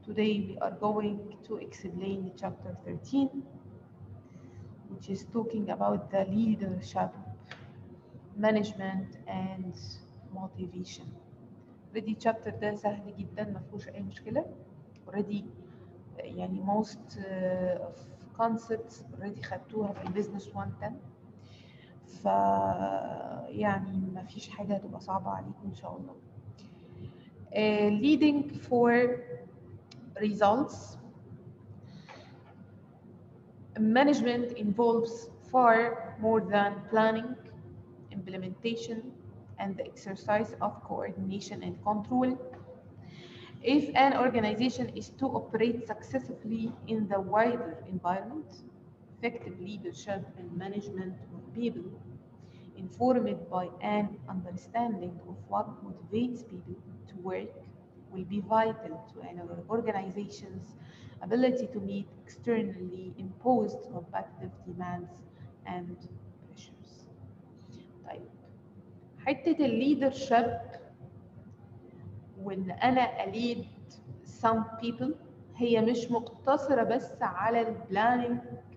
Today we are going to explain chapter 13, which is talking about the leadership, management, and motivation. Already chapter ده سهل جدا ما فيهوش أي مشكلة. Already يعني most uh, of concepts already خدتوها في البيزنس 110 ف يعني ما فيش حاجة هتبقى صعبة عليكم إن شاء الله. Uh, leading for results. Management involves far more than planning, implementation, and the exercise of coordination and control. If an organization is to operate successfully in the wider environment, effective leadership and management of people, informed by an understanding of what motivates people to work, will be vital to an organization's ability to meet externally imposed competitive demands and pressures. طيب حتة الليدرشيب وإن أنا أليد some people هي مش مقتصرة بس على البلاننج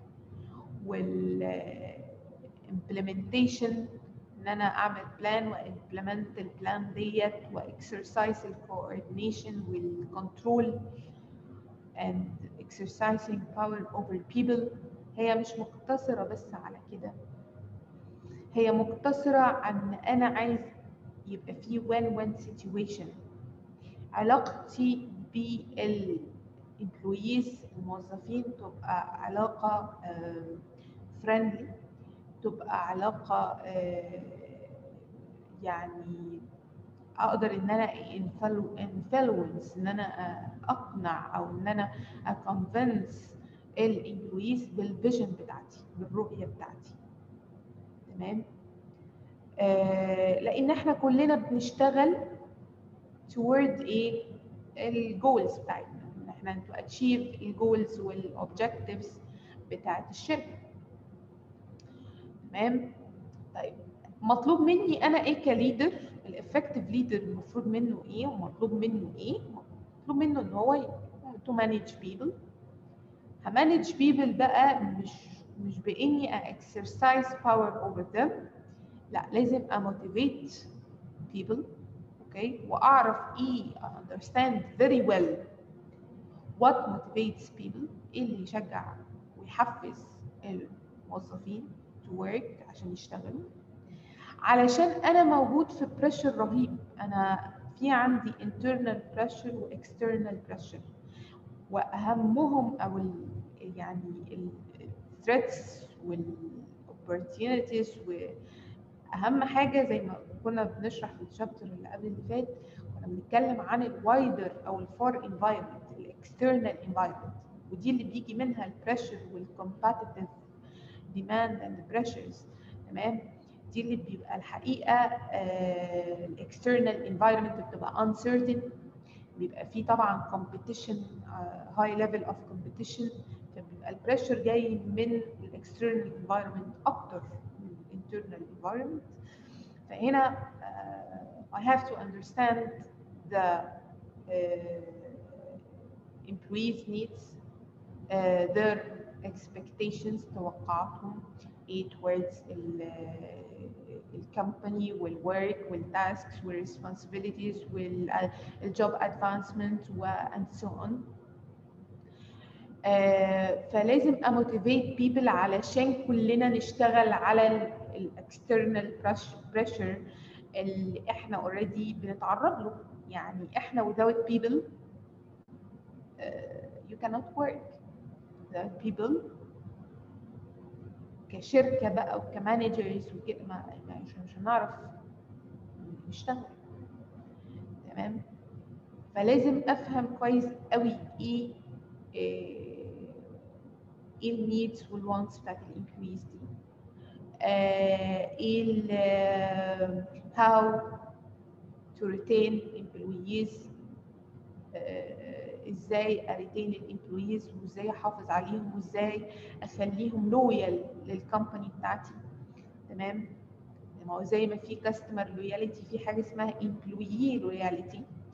والimplementation ان انا اعمل بلان وامبلمنت البلان ديت واكسرسايز الكوردينيشن والكنترول and exercising power over people هي مش مقتصرة بس على كده هي مقتصرة عن انا عايز يبقى في win win situation علاقتي بالامبلويز الموظفين تبقى علاقة فريندلي تبقى علاقة يعني اقدر ان انا انفلونس ان انا اقنع او ان انا اكونفنس الامبلويز بالفيجن بتاعتي بالرؤيه بتاعتي تمام آه لان احنا كلنا بنشتغل toward ايه الجولز بتاعتنا ان احنا تو اتشيف الجولز والاوبجكتيفز بتاعت الشركه تمام طيب مطلوب مني انا ايه كليدر الافكتيف ليدر المفروض منه ايه ومطلوب منه ايه مطلوب منه ان هو تو مانج بيبل همانج بيبل بقى مش مش باني اكسرسايز باور اوفر ذم لا لازم اموتيفيت بيبل اوكي واعرف ايه understand very well what motivates people ايه اللي يشجع ويحفز الموظفين to work عشان يشتغلوا علشان انا موجود في بريشر رهيب انا في عندي internal pressure و external pressure واهمهم او ال يعني الثريتس والاوبورتيونيتيز واهم حاجه زي ما كنا بنشرح في الشابتر اللي قبل اللي فات كنا بنتكلم عن الوايدر او الفار انفايرمنت الاكسترنال انفايرمنت ودي اللي بيجي منها البريشر والكومباتيتيف demand and pressures تمام دي اللي بيبقى الحقيقه الاكسترنال انفايرمنت بتبقى uncertain بيبقى فيه طبعا competition هاي ليفل اوف competition فبيبقى البريشر جاي من الاكسترنال انفايرمنت اكتر من الانترنال انفايرمنت فهنا uh, I have to understand the uh, employees needs uh, their expectations توقعاتهم ايه towards الكومباني والورك والتاسكس والresponsibilities والجوب ادفانسمنت and so on آه فلازم اموتيفيت بيبل علشان كلنا نشتغل على الاكسترنال بريشر اللي احنا اوريدي بنتعرض له يعني احنا without people uh, you cannot work without people كشركه بقى وكمانجرز وكده ما مش مش هنعرف نشتغل تمام فلازم افهم كويس قوي ايه ايه النيدز والوانتس بتاعت الامبلويز دي ايه ال how to retain employees ازاي اريتين الامبلويز وازاي احافظ عليهم وازاي اخليهم لويال للكومباني بتاعتي تمام ما هو زي ما في كاستمر لويالتي في حاجه اسمها امبلويي لويالتي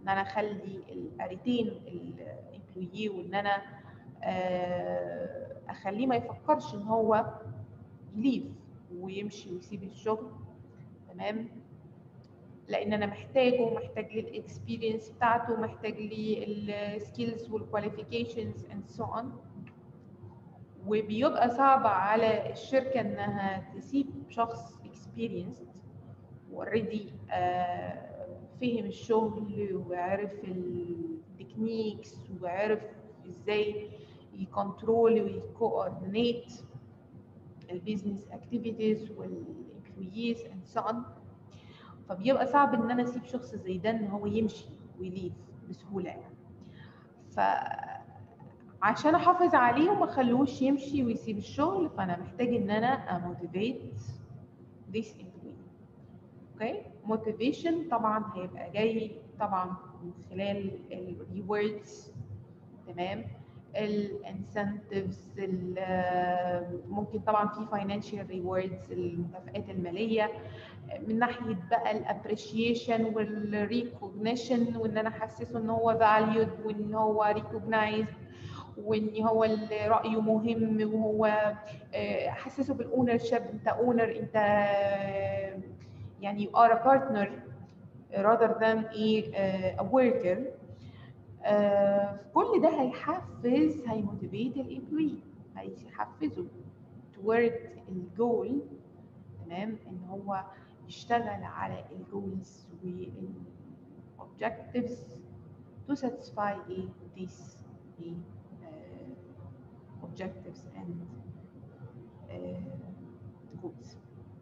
ان انا اخلي الاريتين الامبلويي وان انا آه، اخليه ما يفكرش ان هو يليف ويمشي ويسيب الشغل تمام لان انا محتاجه محتاج لي الاكسبيرينس بتاعته محتاج لي السكيلز والكواليفيكيشنز اند سو اون وبيبقى صعب على الشركه انها تسيب شخص اكسبيرينسد اوريدي فهم الشغل وعرف التكنيكس وعرف ازاي يكنترول ويكوردينيت البيزنس اكتيفيتيز والامبلويز اند سو اون فبيبقى صعب ان انا اسيب شخص زي ده ان هو يمشي ويليف بسهوله يعني ف عشان احافظ عليه وما اخلوش يمشي ويسيب الشغل فانا محتاج ان انا اموتيفيت this employee اوكي موتيفيشن طبعا هيبقى جاي طبعا من خلال الريوردز تمام الانسنتيفز ممكن طبعا في فاينانشال ريوردز المكافئات الماليه من ناحيه بقى الابريشيشن والريكوجنيشن وان انا احسسه ان هو فاليود وان هو ريكوجنايزد وان هو اللي رايه مهم وهو آه، احسسه بالاونر شيب انت اونر انت آه، يعني you are a partner rather than a, آه، a worker آه، كل ده هيحفز هيموتيفيت الامبلوي هيحفزه toward الجول تمام ان هو يشتغل على الجولز والobjectives to satisfy a, these a, uh, objectives and uh, goals.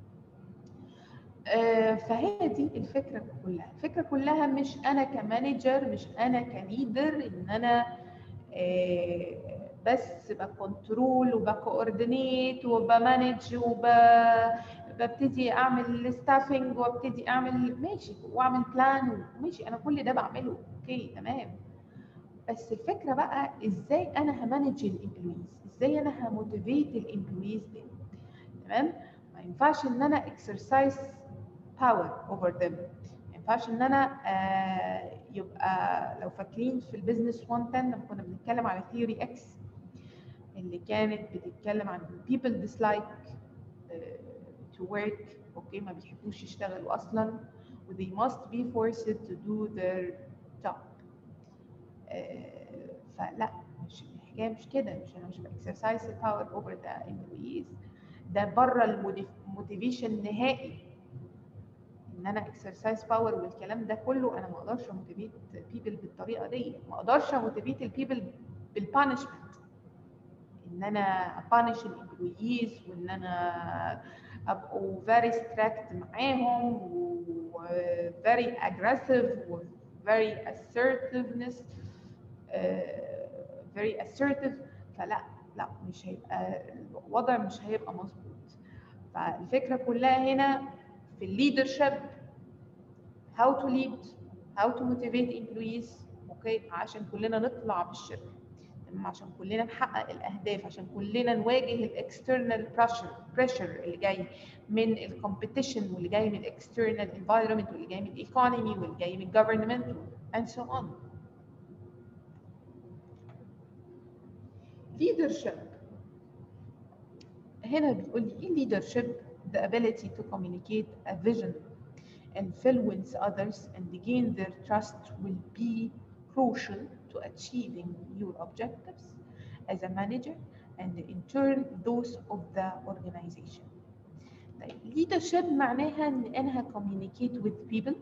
آه، فهي دي الفكره كلها الفكره كلها مش انا كمانجر مش انا كليدر ان انا آه، بس بكنترول وبكوردينيت وبمانج وببتدي اعمل ستافنج وابتدي اعمل ماشي واعمل بلان ماشي انا كل ده بعمله اوكي تمام بس الفكره بقى ازاي انا همانج الامبلويز ازاي انا هموتيفيت الامبلويز دي تمام ما ينفعش ان انا اكسرسايز باور اوفر ذم ما ينفعش ان انا آه يبقى لو فاكرين في البيزنس 110 لما كنا بنتكلم على ثيوري اكس اللي كانت بتتكلم عن people dislike uh, to work اوكي ما بيحبوش يشتغلوا اصلا و they must be forced to do their job آه، فلا مش الحكايه مش كده مش انا مش باكسرسايز power over the employees ده بره الموتيفيشن نهائي ان انا اكسرسايز باور والكلام ده كله انا ما اقدرش اموتيفيت بيبل بالطريقه دي ما اقدرش اموتيفيت البيبل بالبانشمنت ان انا ابانش الامبلويز وان انا ابقوا فيري ستراكت معاهم و very aggressive و very assertiveness uh, very assertive فلا لا مش هيبقى الوضع مش هيبقى مظبوط فالفكره كلها هنا في الليدرشيب how to lead how to motivate employees اوكي عشان كلنا نطلع بالشركه تمام عشان كلنا نحقق الاهداف عشان كلنا نواجه الاكسترنال بريشر بريشر اللي جاي من الكومبيتيشن واللي جاي من الاكسترنال انفايرمنت واللي جاي من الايكونومي واللي جاي من الجفرمنت and so on leadership هنا بيقول لي ايه leadership the ability to communicate a vision influence others and gain their trust will be crucial to achieving your objectives as a manager and in turn those of the organization. طيب leadership معناها ان انا communicate with people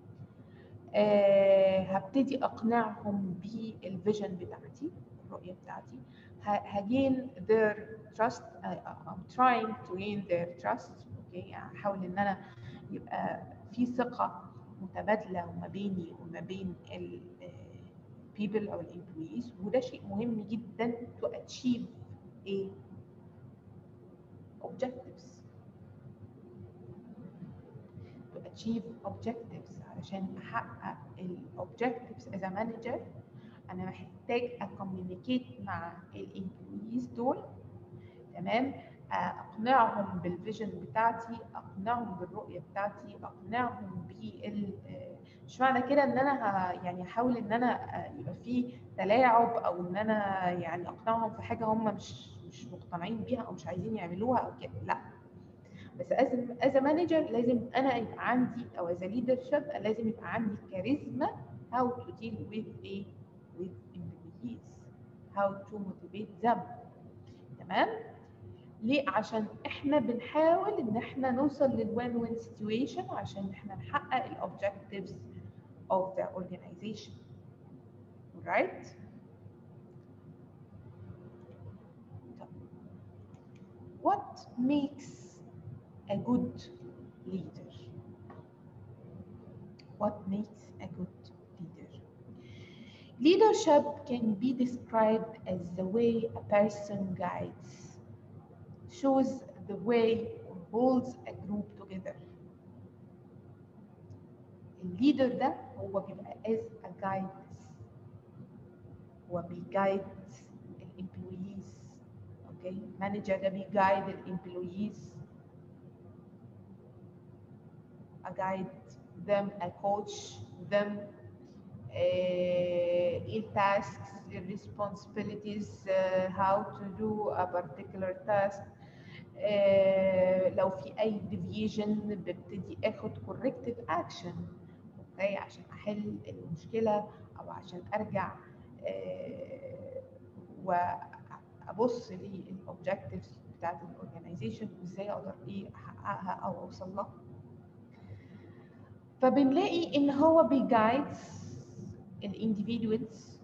آه هبتدي اقنعهم بالفيجن بتاعتي الرؤيه بتاعتي هجين their trust uh, I'm trying to gain their trust اوكي احاول ان انا يبقى في ثقه متبادله وما بيني وما بين ال people او الامبلويز وده شيء مهم جدا to achieve a objectives to achieve objectives علشان احقق الاوبجكتيفز as a manager انا محتاج اكوميونيكيت مع الامبلويز دول تمام اقنعهم بالفيجن بتاعتي اقنعهم بالرؤيه بتاعتي اقنعهم بال مش معنى كده ان انا ه... يعني هحاول ان انا يبقى في تلاعب او ان انا يعني اقنعهم في حاجه هم مش مش مقتنعين بيها او مش عايزين يعملوها او كده لا بس از از مانجر لازم انا يبقى عندي او از ليدرشيب لازم يبقى عندي كاريزما how to deal with a with employees how to motivate them تمام ليه عشان احنا بنحاول ان احنا نوصل للوين وين سيتويشن عشان احنا نحقق الاوبجكتيفز of the organization right what makes a good leader what makes a good leader leadership can be described as the way a person guides shows the way or holds a group together الليدر ده هو بيبقى as a guide هو بيجايد الامبلويز اوكي مانجر ده بيجايد الامبلويز I guide them I coach them uh, in tasks in responsibilities uh, how to do a particular task uh, لو في اي deviation ببتدي اخد corrective action اوكي عشان احل المشكله او عشان ارجع آه وابص للاوبجكتيفز بتاعت الاورجنايزيشن وازاي اقدر ايه احققها او اوصل لها فبنلاقي ان هو بيجايدز الانديفيدوالز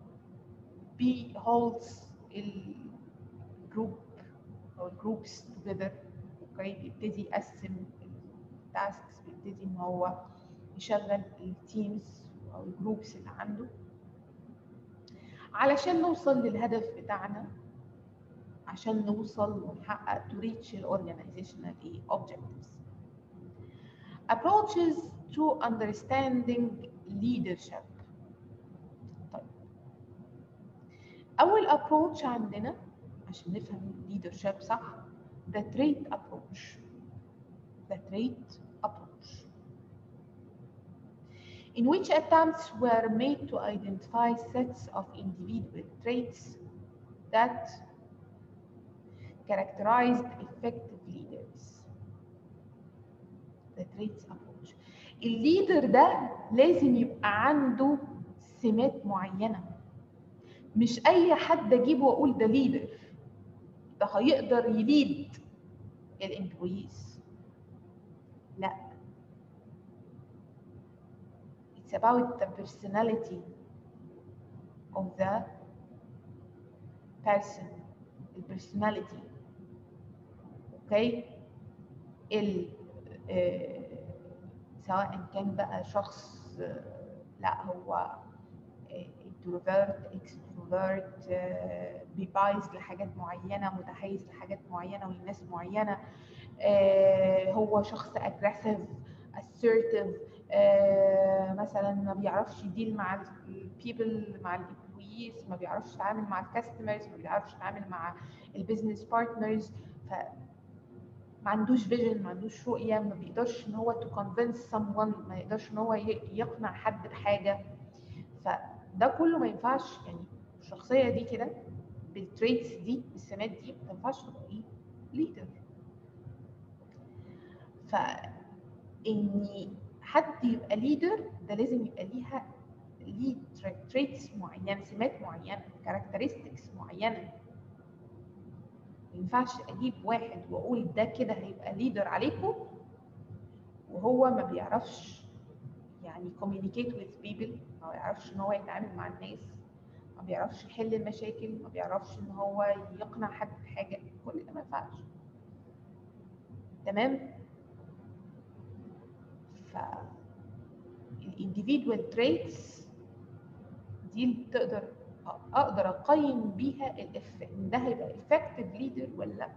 بيهولدز الجروب او الجروبس توجذر اوكي بيبتدي يقسم التاسكس بيبتدي ان هو يشغل التيمز او الجروبس اللي عنده علشان نوصل للهدف بتاعنا عشان نوصل ونحقق to reach الاورجنايزيشنال objectives approaches to understanding leadership طيب اول approach عندنا عشان نفهم leadership صح the trait approach the trait approach in which attempts were made to identify sets of individual traits that characterized effective leaders. The traits approach. الليدر ده لازم يبقى عنده سمات معينة مش أي حد أجيبه وأقول ده ليدر ده هيقدر يليد الامبلويز لا it's about the personality of the person the personality okay ال آه سواء كان بقى شخص آه لا هو انتروفيرت اكستروفيرت بيبايز لحاجات معينه متحيز لحاجات معينه ولناس معينه آه هو شخص اجريسيف assertive آه مثلا ما بيعرفش يديل مع البيبل مع الامبلويز ما بيعرفش يتعامل مع الكاستمرز ما بيعرفش يتعامل مع البيزنس بارتنرز ف ما عندوش فيجن ما عندوش رؤيه ما بيقدرش ان هو تو كونفينس someone ما يقدرش ان هو يقنع حد بحاجه فده كله ما ينفعش يعني الشخصيه دي كده بالتريتس دي بالسمات دي ما ينفعش تبقى ايه ليدر ف اني حد يبقى ليدر ده لازم يبقى ليها ليه تريتس معينه سمات معينه كاركترستكس معينه ما ينفعش اجيب واحد واقول ده كده هيبقى ليدر عليكم وهو ما بيعرفش يعني communicate with people ما بيعرفش ان هو يتعامل مع الناس ما بيعرفش يحل المشاكل ما بيعرفش ان هو يقنع حد بحاجه كل ده ما ينفعش تمام ف الانديفيدوال تريتس دي اللي تقدر اقدر اقيم بيها الإف... ان ده هيبقى effective leader ولا لا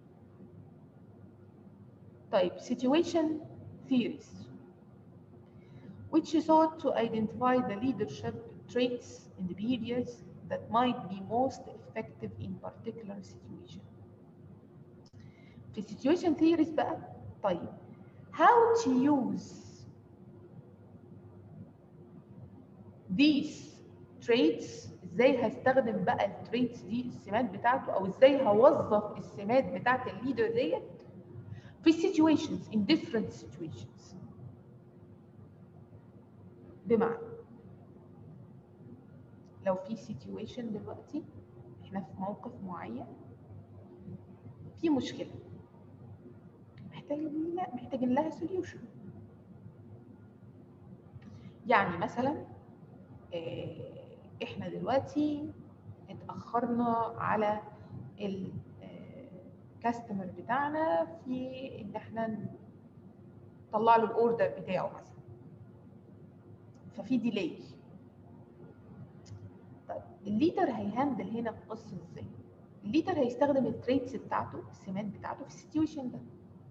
طيب situation theories which sought to identify the leadership traits and behaviors that might be most effective in particular situation في situation theories بقى طيب how to use these traits ازاي هستخدم بقى التريتس دي السمات بتاعته او ازاي هوظف السمات بتاعت الليدر ديت في situations in different situations بمعنى لو في situation دلوقتي احنا في موقف معين في مشكلة محتاجين لا محتاجين لها solution يعني مثلا آه، احنا دلوقتي اتأخرنا على الكاستمر بتاعنا في ان احنا نطلع له الاوردر بتاعه مثلا ففي ديلي طيب الليدر هيهندل هنا القصه ازاي؟ الليدر هيستخدم التريتس بتاعته السمات بتاعته في السيتويشن ده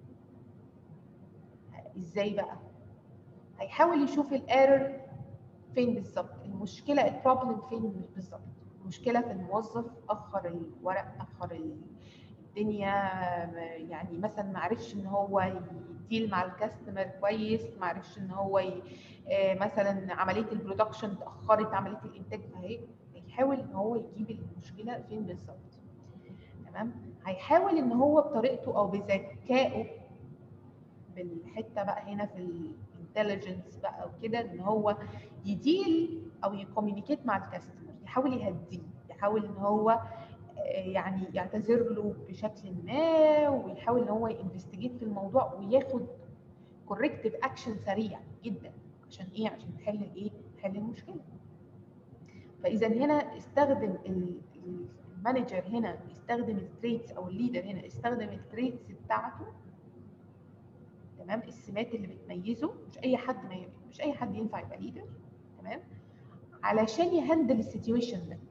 ازاي بقى؟ هيحاول يشوف الايرور فين بالظبط المشكله البروبلم فين بالظبط المشكله في الموظف اخر الورق اخر الدنيا يعني مثلا ما عرفش ان هو يديل مع الكاستمر كويس ما عرفش ان هو ي... آه، مثلا عمليه البرودكشن اتاخرت عمليه الانتاج فهي هيحاول ان هو يجيب المشكله فين بالظبط تمام هيحاول ان هو بطريقته او بذكائه بالحته بقى هنا في الانتليجنس بقى وكده ان هو يديل او يكوميونيكيت مع الكاستمر يحاول يهديه يحاول ان هو آه، يعني يعتذر له بشكل ما ويحاول ان هو ينفستيجيت في الموضوع وياخد كوركتيف اكشن سريع جدا عشان ايه عشان تحل الايه تحل المشكله فاذا هنا استخدم ال- ال- المانجر هنا يستخدم التريتس او الليدر هنا استخدم التريتس بتاعته تمام السمات اللي بتميزه مش اي حد ما ي- مش اي حد ينفع يبقى ليدر تمام علشان يهندل السيتويشن ده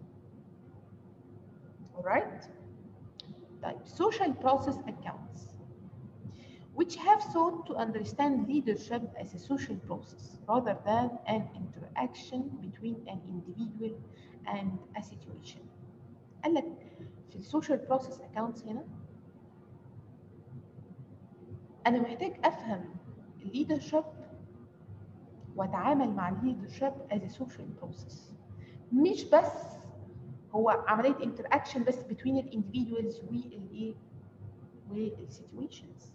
alright طيب social process accounts which have sought to understand leadership as a social process rather than an interaction between an individual and a situation قال لك في السوشيال بروسيس اكاونتس هنا انا محتاج افهم الليدرشيب واتعامل مع الليدرشيب as a social process مش بس هو عمليه انتر اكشن بس between الانديفيدوالز والايه والسيتويشنز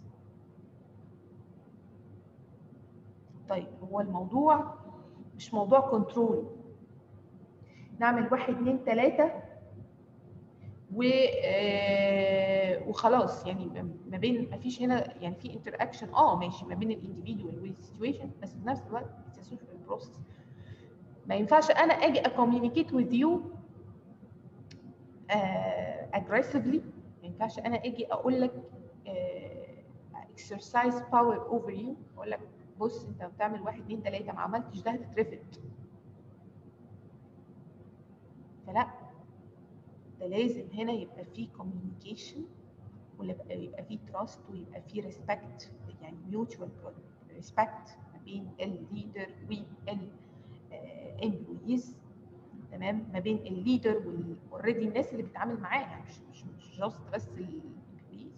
طيب هو الموضوع مش موضوع كنترول نعمل واحد اتنين تلاته و آه، وخلاص يعني ما بين ما فيش هنا يعني في انتر اكشن اه ماشي ما بين الانديفيدوال والسيتويشن بس في نفس الوقت اتس سوشيال بروسيس ما ينفعش انا اجي اكوميونيكيت وذ يو aggressively ما ينفعش انا اجي اقول لك exercise power over you اقول لك بص انت بتعمل واحد اتنين تلاته ما عملتش ده هتترفد فلا ده لازم هنا يبقى فيه communication ويبقى يبقى فيه trust ويبقى فيه respect يعني mutual respect ما بين الليدر والامبلويز تمام ما بين الليدر والاوريدي الناس اللي بتتعامل معاها مش مش مش جاست بس الامبلويز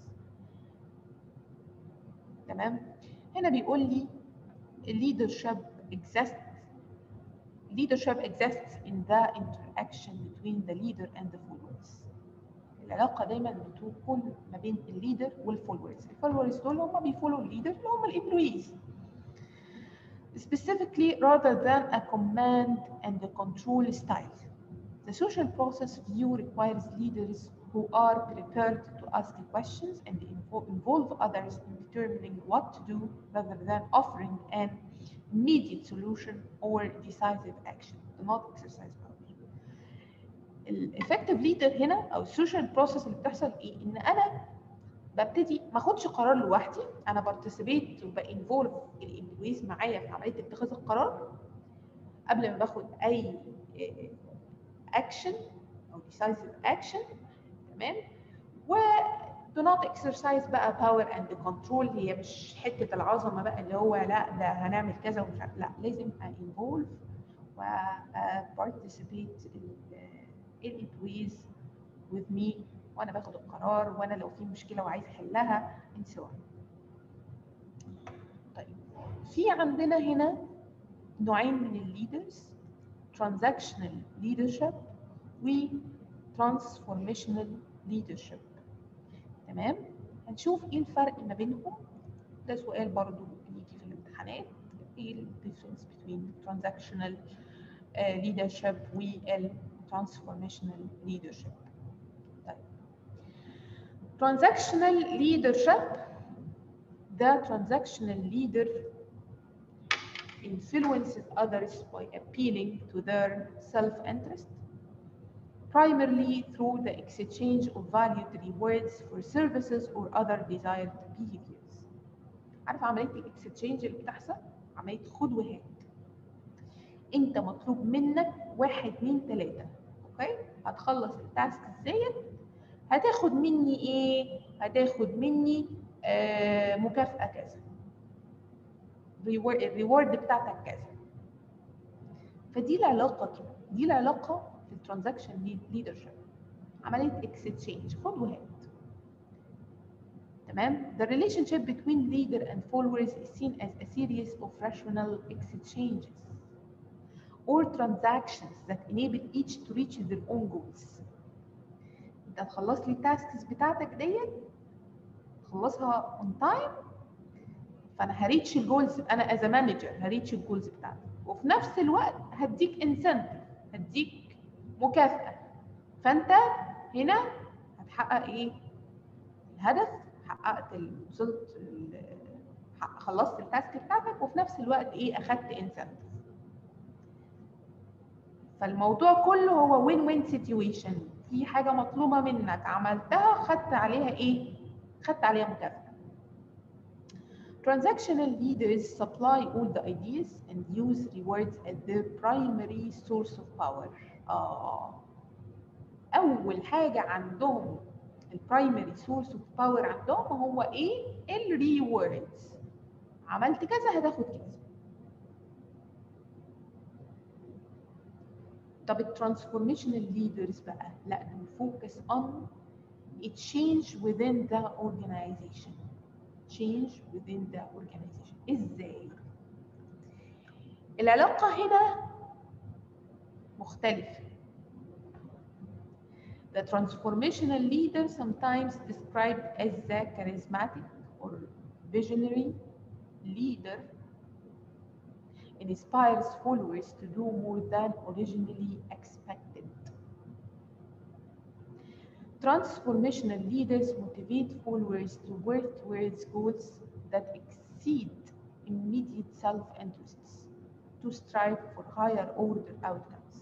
تمام هنا بيقول لي leadership exists leadership exists in the interaction between the leader and the followers العلاقة دايما بتكون ما بين الليدر والفولورز الفولورز دول هم بيفولوا الليدر اللي هم الامبلويز specifically rather than a command and the control style. The social process view requires leaders who are prepared to ask questions and invo- involve others in determining what to do rather than offering an immediate solution or decisive action. Do not exercise power. الeffective leader هنا او السوشيال بروسيس اللي بتحصل ايه؟ ان انا ببتدي ما اخدش قرار لوحدي انا بارتيسيبيت وبانفولف الامبلويز معايا في عمليه اتخاذ القرار قبل ما باخد اي اكشن او decisive اكشن تمام و do not exercise بقى power and control هي مش حته العظمه بقى اللي هو لا ده هنعمل كذا ومش عارف لا لازم انفولف و participate الامبلويز with me وانا باخد القرار وانا لو في مشكله وعايز احلها and so on. طيب في عندنا هنا نوعين من الليدرز transactional leadership و transformational leadership تمام هنشوف ايه الفرق ما بينهم ده سؤال برضو بيجي في الامتحانات ايه ال difference between transactional uh, leadership وال transformational leadership طيب transactional leadership the transactional leader influences others by appealing to their self-interest primarily through the exchange of valued rewards for services or other desired behaviors. عارف عملية الاكستشينج اللي بتحصل؟ عملية خد وهات. أنت مطلوب منك واحد اتنين تلاتة، أوكي؟ هتخلص التاسك ديت هتاخد مني إيه؟ هتاخد مني آه مكافأة كذا. الريورد بتاعتك كذا. فدي العلاقة كده، دي العلاقة في الترانزاكشن ليدرشيب عمليه اكستشينج خد وهات تمام the relationship between leader and followers is seen as a series of rational exchanges or transactions that enable each to reach their own goals انت تخلص لي التاسكس بتاعتك ديت تخلصها اون تايم فانا هريتش الجولز انا از مانجر هريتش الجولز بتاعتي وفي نفس الوقت هديك انسنتيف هديك مكافأة فأنت هنا هتحقق إيه؟ الهدف حققت ال- وصلت ال- حق- خلصت التاسك بتاعتك وفي نفس الوقت إيه أخدت انسنتيف فالموضوع كله هو وين وين سيتويشن في حاجة مطلوبة منك عملتها خدت عليها إيه؟ خدت عليها مكافأة Transactional leaders supply all the ideas and use rewards as their primary source of power. آه. أول حاجة عندهم البرايمري سورس اوف باور عندهم هو ايه؟ الريوردز. عملت كذا هتاخد كذا. طب الترانسفورميشنال ليدرز بقى لا دول فوكس on a change within the organization. change within the organization ازاي العلاقة هنا مختلفة The transformational leader sometimes described as the charismatic or visionary leader inspires followers to do more than originally expected. Transformational leaders motivate followers to work towards goals that exceed immediate self-interests to strive for higher order outcomes.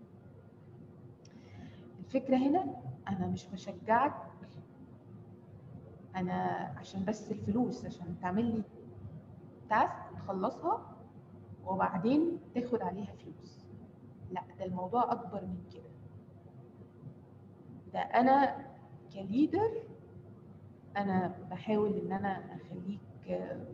الفكرة هنا أنا مش بشجعك أنا عشان بس الفلوس عشان تعمل لي تاسك تخلصها وبعدين تاخد عليها فلوس لا ده الموضوع أكبر من كده ده انا كليدر انا بحاول ان انا اخليك آه،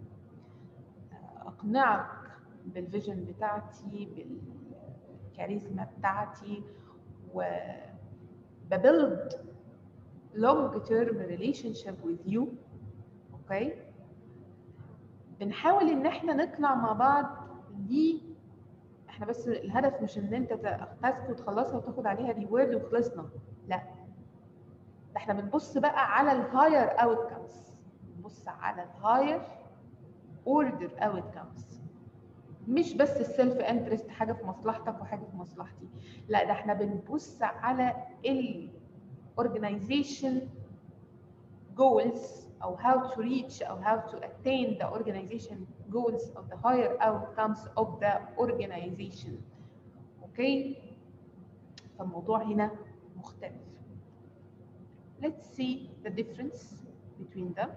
اقنعك بالفيجن بتاعتي بالكاريزما بتاعتي و ببلد long term relationship with you اوكي بنحاول ان احنا نقنع مع بعض دي احنا بس الهدف مش ان انت تاسك وتخلصها وتاخد عليها ريورد وخلصنا لا ده احنا بنبص بقى على الهاير اوتكمز بنبص على الهاير اوردر اوتكمز مش بس السيلف انترست حاجه في مصلحتك وحاجه في مصلحتي لا ده احنا بنبص على الاورجنايزيشن goals او how to reach او how to attain the organization goals of the higher outcomes of the organization اوكي فالموضوع هنا مختلف let's see the difference between them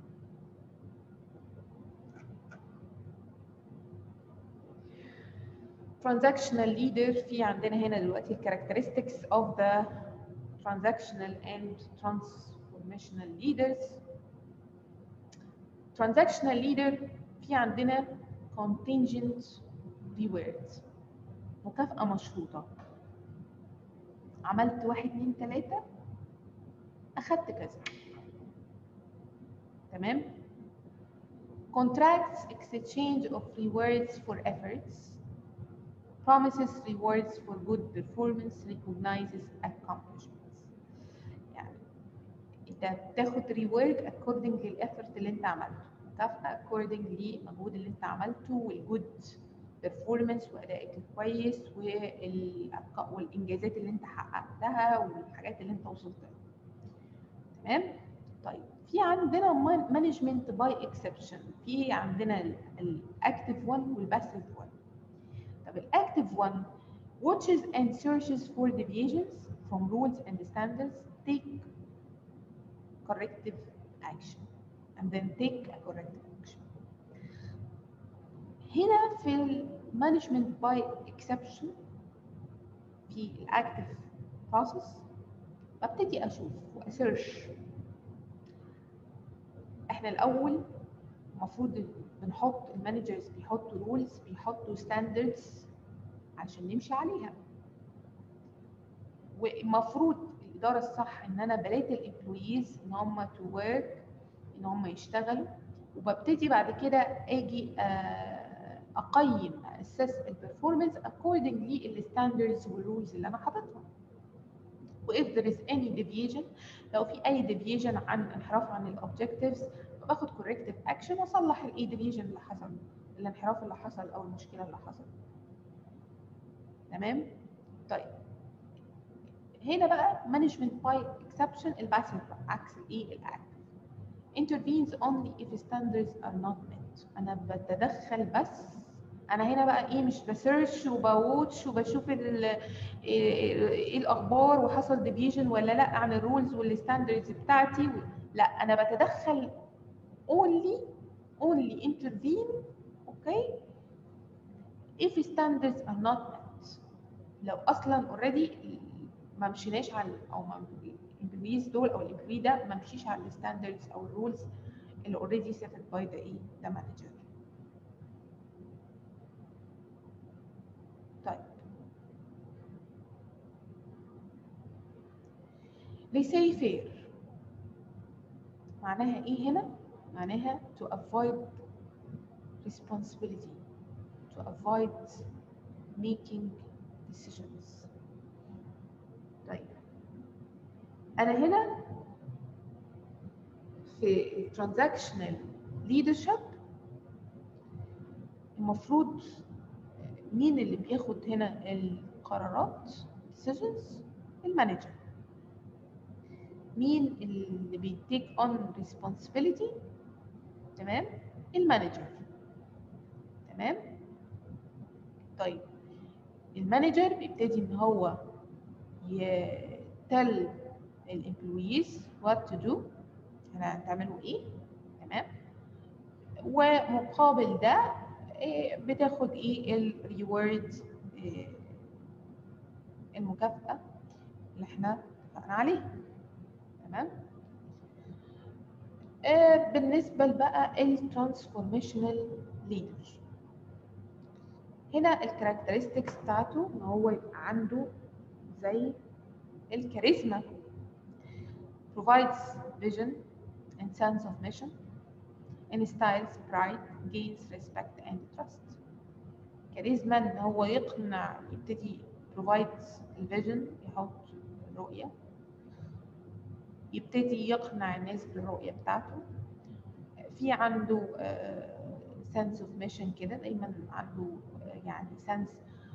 transactional leader في عندنا هنا دلوقتي characteristics of the transactional and transformational leaders transactional leader في عندنا contingent rewards مكافأة مشروطة عملت واحد اتنين تلاتة اخدت كذا تمام contracts exchange of rewards for efforts promises rewards for good performance recognizes accomplishments يعني انت بتاخد reward according للeffort اللي انت عملته مكافأة according للمجهود اللي انت عملته والجود performance وادائك الكويس والأبقاء والانجازات اللي انت حققتها والحاجات اللي انت وصلت لها تمام طيب في عندنا مانجمنت باي اكسبشن في عندنا الاكتف 1 والباسيف 1 طب الاكتف 1 watches and searches for deviations from rules and standards take corrective action and then take a corrective action هنا في المانجمنت باي اكسبشن في الاكتف بروسيس ببتدي اشوف واسيرش احنا الاول المفروض بنحط المانجرز بيحطوا رولز بيحطوا ستاندردز عشان نمشي عليها والمفروض الاداره الصح ان انا بلاقي الامبلويز ان هم تو ورك ان هم يشتغلوا وببتدي بعد كده اجي اقيم اسس البرفورمانس accordingly الستاندردز والرولز اللي انا حاططها واف there is any deviation لو في اي deviation عن انحراف عن الاوبجكتيفز باخد corrective action واصلح الاي deviation اللي حصل الانحراف اللي حصل او المشكله اللي حصلت تمام طيب هنا بقى management by exception الباسيف عكس الايه الاكتف intervenes only if standards are not met انا بتدخل بس انا هنا بقى ايه مش بسيرش وبوتش وبشوف ايه الاخبار وحصل ديفيجن ولا لا عن الرولز والستاندردز بتاعتي لا انا بتدخل only only intervene okay if standards are not met لو اصلا already ما مشيناش على او ما الامبلويز دول او الامبلوي ده ما مشيش على الستاندردز او الرولز اللي already set by the ايه the manager طيب laissez faire معناها ايه هنا معناها to avoid responsibility to avoid making decisions طيب انا هنا في transactional leadership المفروض مين اللي بياخد هنا القرارات decisions المانجر مين اللي بيتيك اون responsibility تمام المانجر تمام طيب المانجر بيبتدي ان هو يتل الامبلويز وات تو دو هتعملوا ايه تمام ومقابل ده بتاخد ايه الريورد المكافأة اللي احنا اتفقنا عليها تمام آه بالنسبة بقى الترانسفورميشنال ليدر هنا الكاركترستكس بتاعته ان هو يبقى عنده زي الكاريزما provides vision and sense of mission instills pride gains respect and trust كاريزما ان هو يقنع يبتدي provides الفيجن يحط الرؤية يبتدي يقنع الناس بالرؤية بتاعته في عنده sense of mission كده دايما عنده يعني sense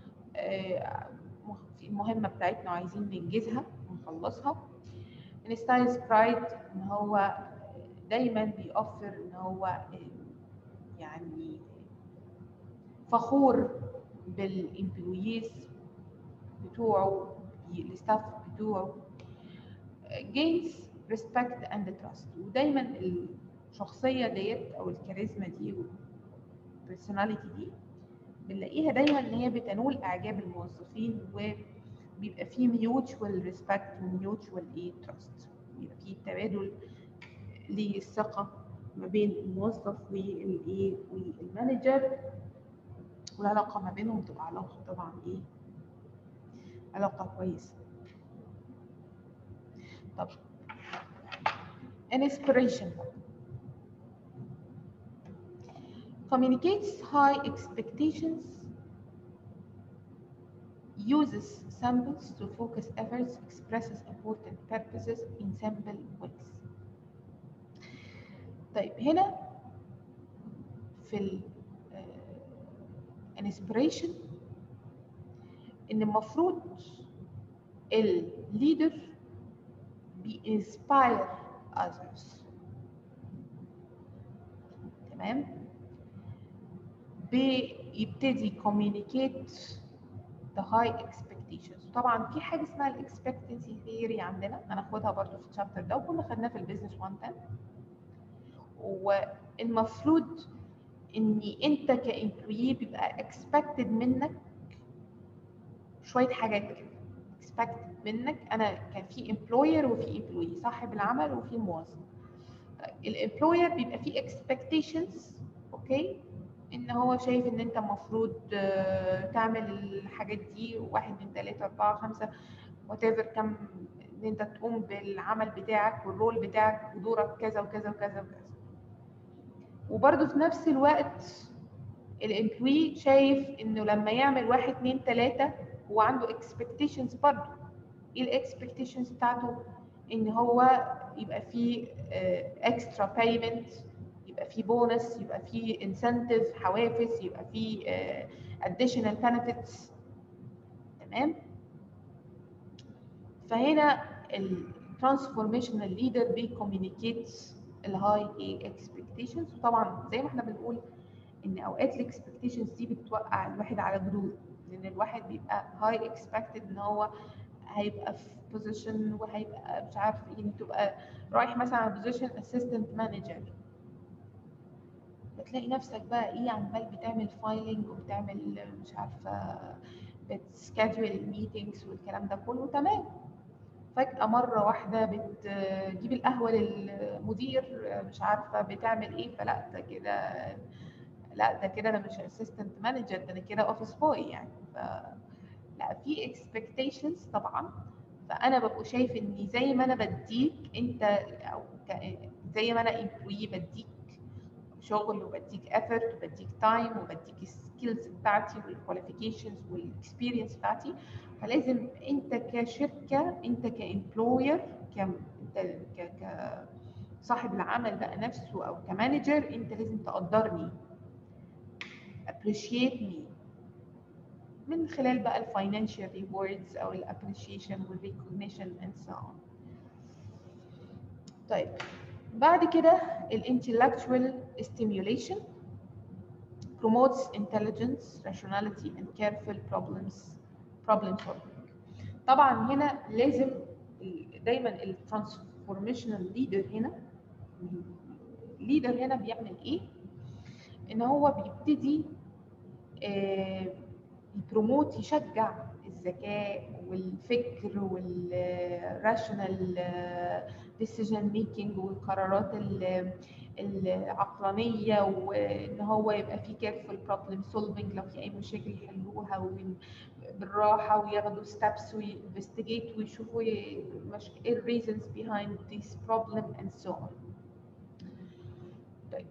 في المهمة بتاعتنا وعايزين ننجزها ونخلصها انستايلز برايد ان هو دايما بيوفر ان هو يعني فخور بالامبلويز بتوعه الستاف بتوعه gains respect and trust ودايما الشخصية ديت أو الكاريزما دي والبرسوناليتي دي بنلاقيها دايما إن هي بتنول إعجاب الموظفين وبيبقى فيه mutual respect وmutual إيه trust بيبقى فيه تبادل للثقة ما بين الموظف والإيه والمانجر والعلاقة ما بينهم تبقى علاقة طبعا إيه علاقة كويسة طب inspiration communicates high expectations uses samples to focus efforts expresses important purposes in simple ways طيب هنا في ال inspiration ان المفروض الليدر بينسباير others تمام بيبتدي communicate the high expectations طبعا في حاجه اسمها الاكسبكتنسي ثيوري عندنا هناخدها برضو في الشابتر ده وكنا خدناها في البيزنس 110 والمفروض ان انت كامبلوي بيبقى اكسبكتد منك شويه حاجات كده اكسبكتد منك انا كان في امبلوير وفي امبلوي صاحب العمل وفي موظف الامبلوير بيبقى فيه اكسبكتيشنز اوكي ان هو شايف ان انت المفروض تعمل الحاجات دي واحد من ثلاثة أربعة خمسة وات ايفر كم ان انت تقوم بالعمل بتاعك والرول بتاعك ودورك كذا وكذا وكذا وكذا وبرده في نفس الوقت الامبلوي شايف انه لما يعمل واحد اتنين تلاتة هو عنده اكسبكتيشنز برضه ايه الاكسبكتيشنز بتاعته ان هو يبقى فيه اكسترا بايمنت يبقى فيه بونس يبقى فيه انسنتيف حوافز يبقى فيه اديشنال بنفيتس تمام فهنا الترانسفورميشنال ليدر بيكوميونيكيتس الهاي اي اكسبكتيشنز وطبعا زي ما احنا بنقول ان اوقات الاكسبكتيشنز دي بتوقع الواحد على جدود لان الواحد بيبقى هاي اكسبكتد ان هو هيبقى في بوزيشن وهيبقى مش عارف يعني تبقى رايح مثلا على بوزيشن اسيستنت مانجر بتلاقي نفسك بقى ايه عمال بتعمل فايلنج وبتعمل مش عارفه بتسكادول الميتنجز والكلام ده كله تمام فجأة مرة واحدة بتجيب القهوة للمدير مش عارفة بتعمل ايه فلا ده كده لا ده كده انا مش اسيستنت مانجر ده انا كده اوفيس بوي يعني ف لا في اكسبكتيشنز طبعا فانا ببقى شايف اني زي ما انا بديك انت او زي ما انا امبلوي بديك شغل وبديك effort وبديك تايم وبديك السكيلز بتاعتي والكواليفيكيشنز والاكسبيرينس بتاعتي فلازم انت كشركه انت كامبلوير ك انت ك صاحب العمل بقى نفسه او كمانجر انت لازم تقدرني appreciate me من خلال بقى الفاينانشال ريوردز او الابريشيشن والريكوجنيشن and so on طيب بعد كده الانتلكتوال stimulation promotes intelligence rationality and careful problems problem solving طبعا هنا لازم دايما الترانسفورميشنال ليدر هنا الليدر هنا بيعمل ايه ان هو بيبتدي آه يبروموت يشجع الذكاء والفكر والراشونال ديسيجن ميكنج والقرارات العقلانيه وان هو يبقى في كيرفول بروبلم سولفنج لو في اي مشاكل يحلوها بالراحه وياخدوا ستابس وينفستيجيت ويشوفوا ايه الريزونز behind this problem and so on. طيب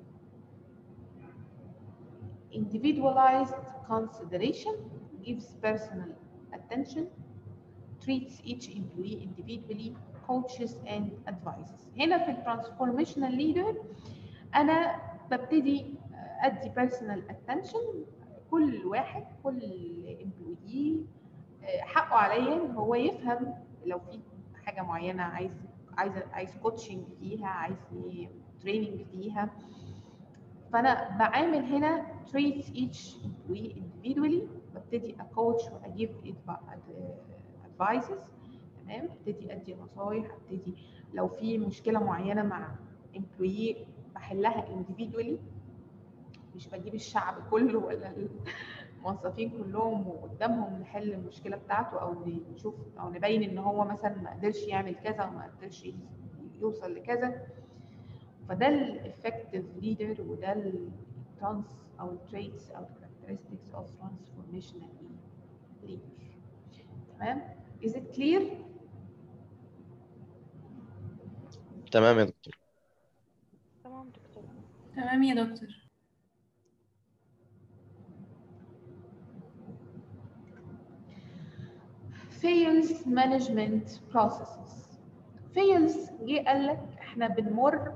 individualized consideration gives personal attention treats each employee individually coaches and advises هنا في الترانسفورميشنال ليدر انا ببتدي ادي personal attention كل واحد كل امبلوي حقه عليا ان هو يفهم لو في حاجه معينه عايز عايز عايز كوتشنج فيها عايز تريننج فيها فانا بعامل هنا treat each employee individually ببتدي اكوتش واجيب advices تمام ابتدي ادي نصايح ابتدي لو في مشكله معينه مع employee بحلها individually مش بجيب الشعب كله ولا الموظفين كلهم وقدامهم نحل المشكله بتاعته او نشوف او نبين ان هو مثلا ما قدرش يعمل كذا وما قدرش يوصل لكذا فده الافكتيف ليدر وده الترانس او التريتس او characteristics of transformational leader تمام is it clear تمام يا دكتور تمام دكتور تمام يا دكتور fails management processes fails جه قال لك احنا بنمر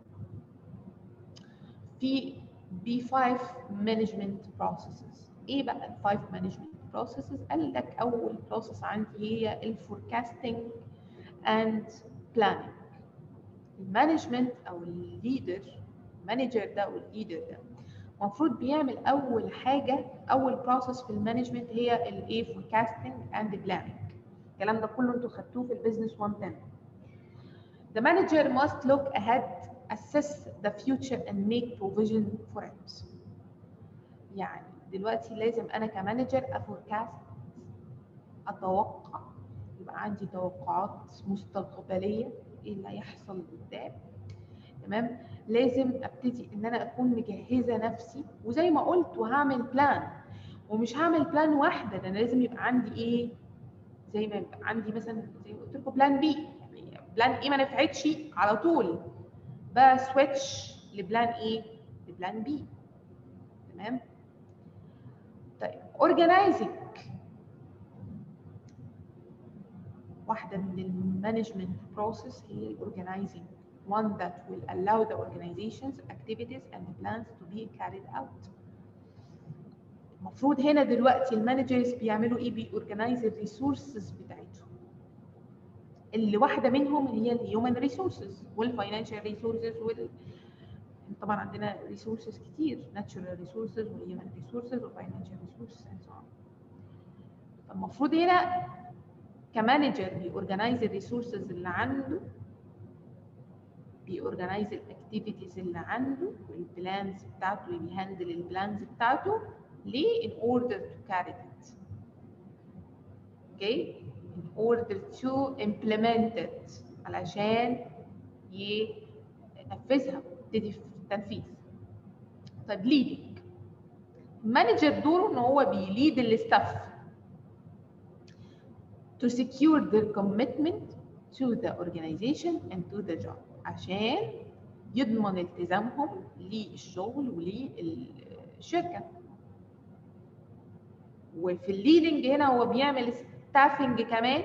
في ب 5 management processes ايه بقى ال 5 management processes قال لك اول process عندي هي ال forecasting and planning المانجمنت او الليدر المانجر ده او الليدر ده المفروض بيعمل اول حاجه اول بروسيس في المانجمنت هي الايه forecasting and planning الكلام ده كله انتوا خدتوه في البيزنس 110 The manager must look ahead, assess the future and make provision for it. يعني دلوقتي لازم انا كمانجر افوركاست اتوقع يبقى عندي توقعات مستقبليه ايه اللي هيحصل قدام تمام لازم ابتدي ان انا اكون مجهزه نفسي وزي ما قلت وهعمل بلان ومش هعمل بلان واحده ده انا لازم يبقى عندي ايه زي ما يبقى عندي مثلا زي ما قلت لكم بلان بي يعني بلان ايه ما نفعتش على طول بسويتش لبلان ايه لبلان بي تمام طيب organizing واحدة من المانجمنت بروسيس هي الاورجنايزنج one that will allow the organization's activities and plans to be carried out المفروض هنا دلوقتي المانجرز بيعملوا ايه بيورجنايز الريسورسز بتاعتهم اللي واحده منهم هي الهيومن ريسورسز والفاينانشال ريسورسز وال طبعا عندنا ريسورسز كتير ناتشورال ريسورسز والهيومن ريسورسز والفاينانشال ريسورسز اند سو المفروض هنا كمانجر بيورجنايز الريسورسز اللي عنده بيورجنايز الاكتيفيتيز اللي عنده والبلانز بتاعته بيهندل البلانز بتاعته ليه in order to carry it okay in order to implement it علشان ينفذها يبتدي في التنفيذ طيب leading المانجر دوره ان هو بيليد الستاف to secure their commitment to the organization and to the job عشان يضمن التزامهم للشغل وللشركه وفي الليدنج هنا هو بيعمل ستافنج كمان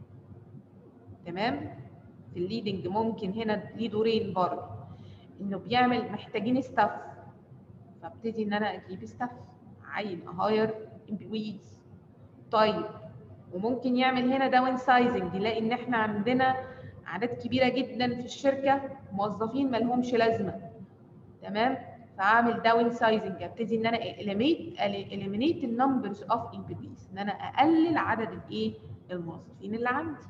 تمام في الليدنج ممكن هنا ليه دورين برضه انه بيعمل محتاجين ستاف فابتدي ان انا اجيب ستاف عين اهاير امبلويز طيب وممكن يعمل هنا داون سايزنج يلاقي ان احنا عندنا اعداد كبيره جدا في الشركه موظفين ما لهمش لازمه تمام فاعمل داون سايزنج ابتدي ان انا eliminate eliminate النمبرز اوف امبلويز ان انا اقلل عدد الايه الموظفين اللي عندي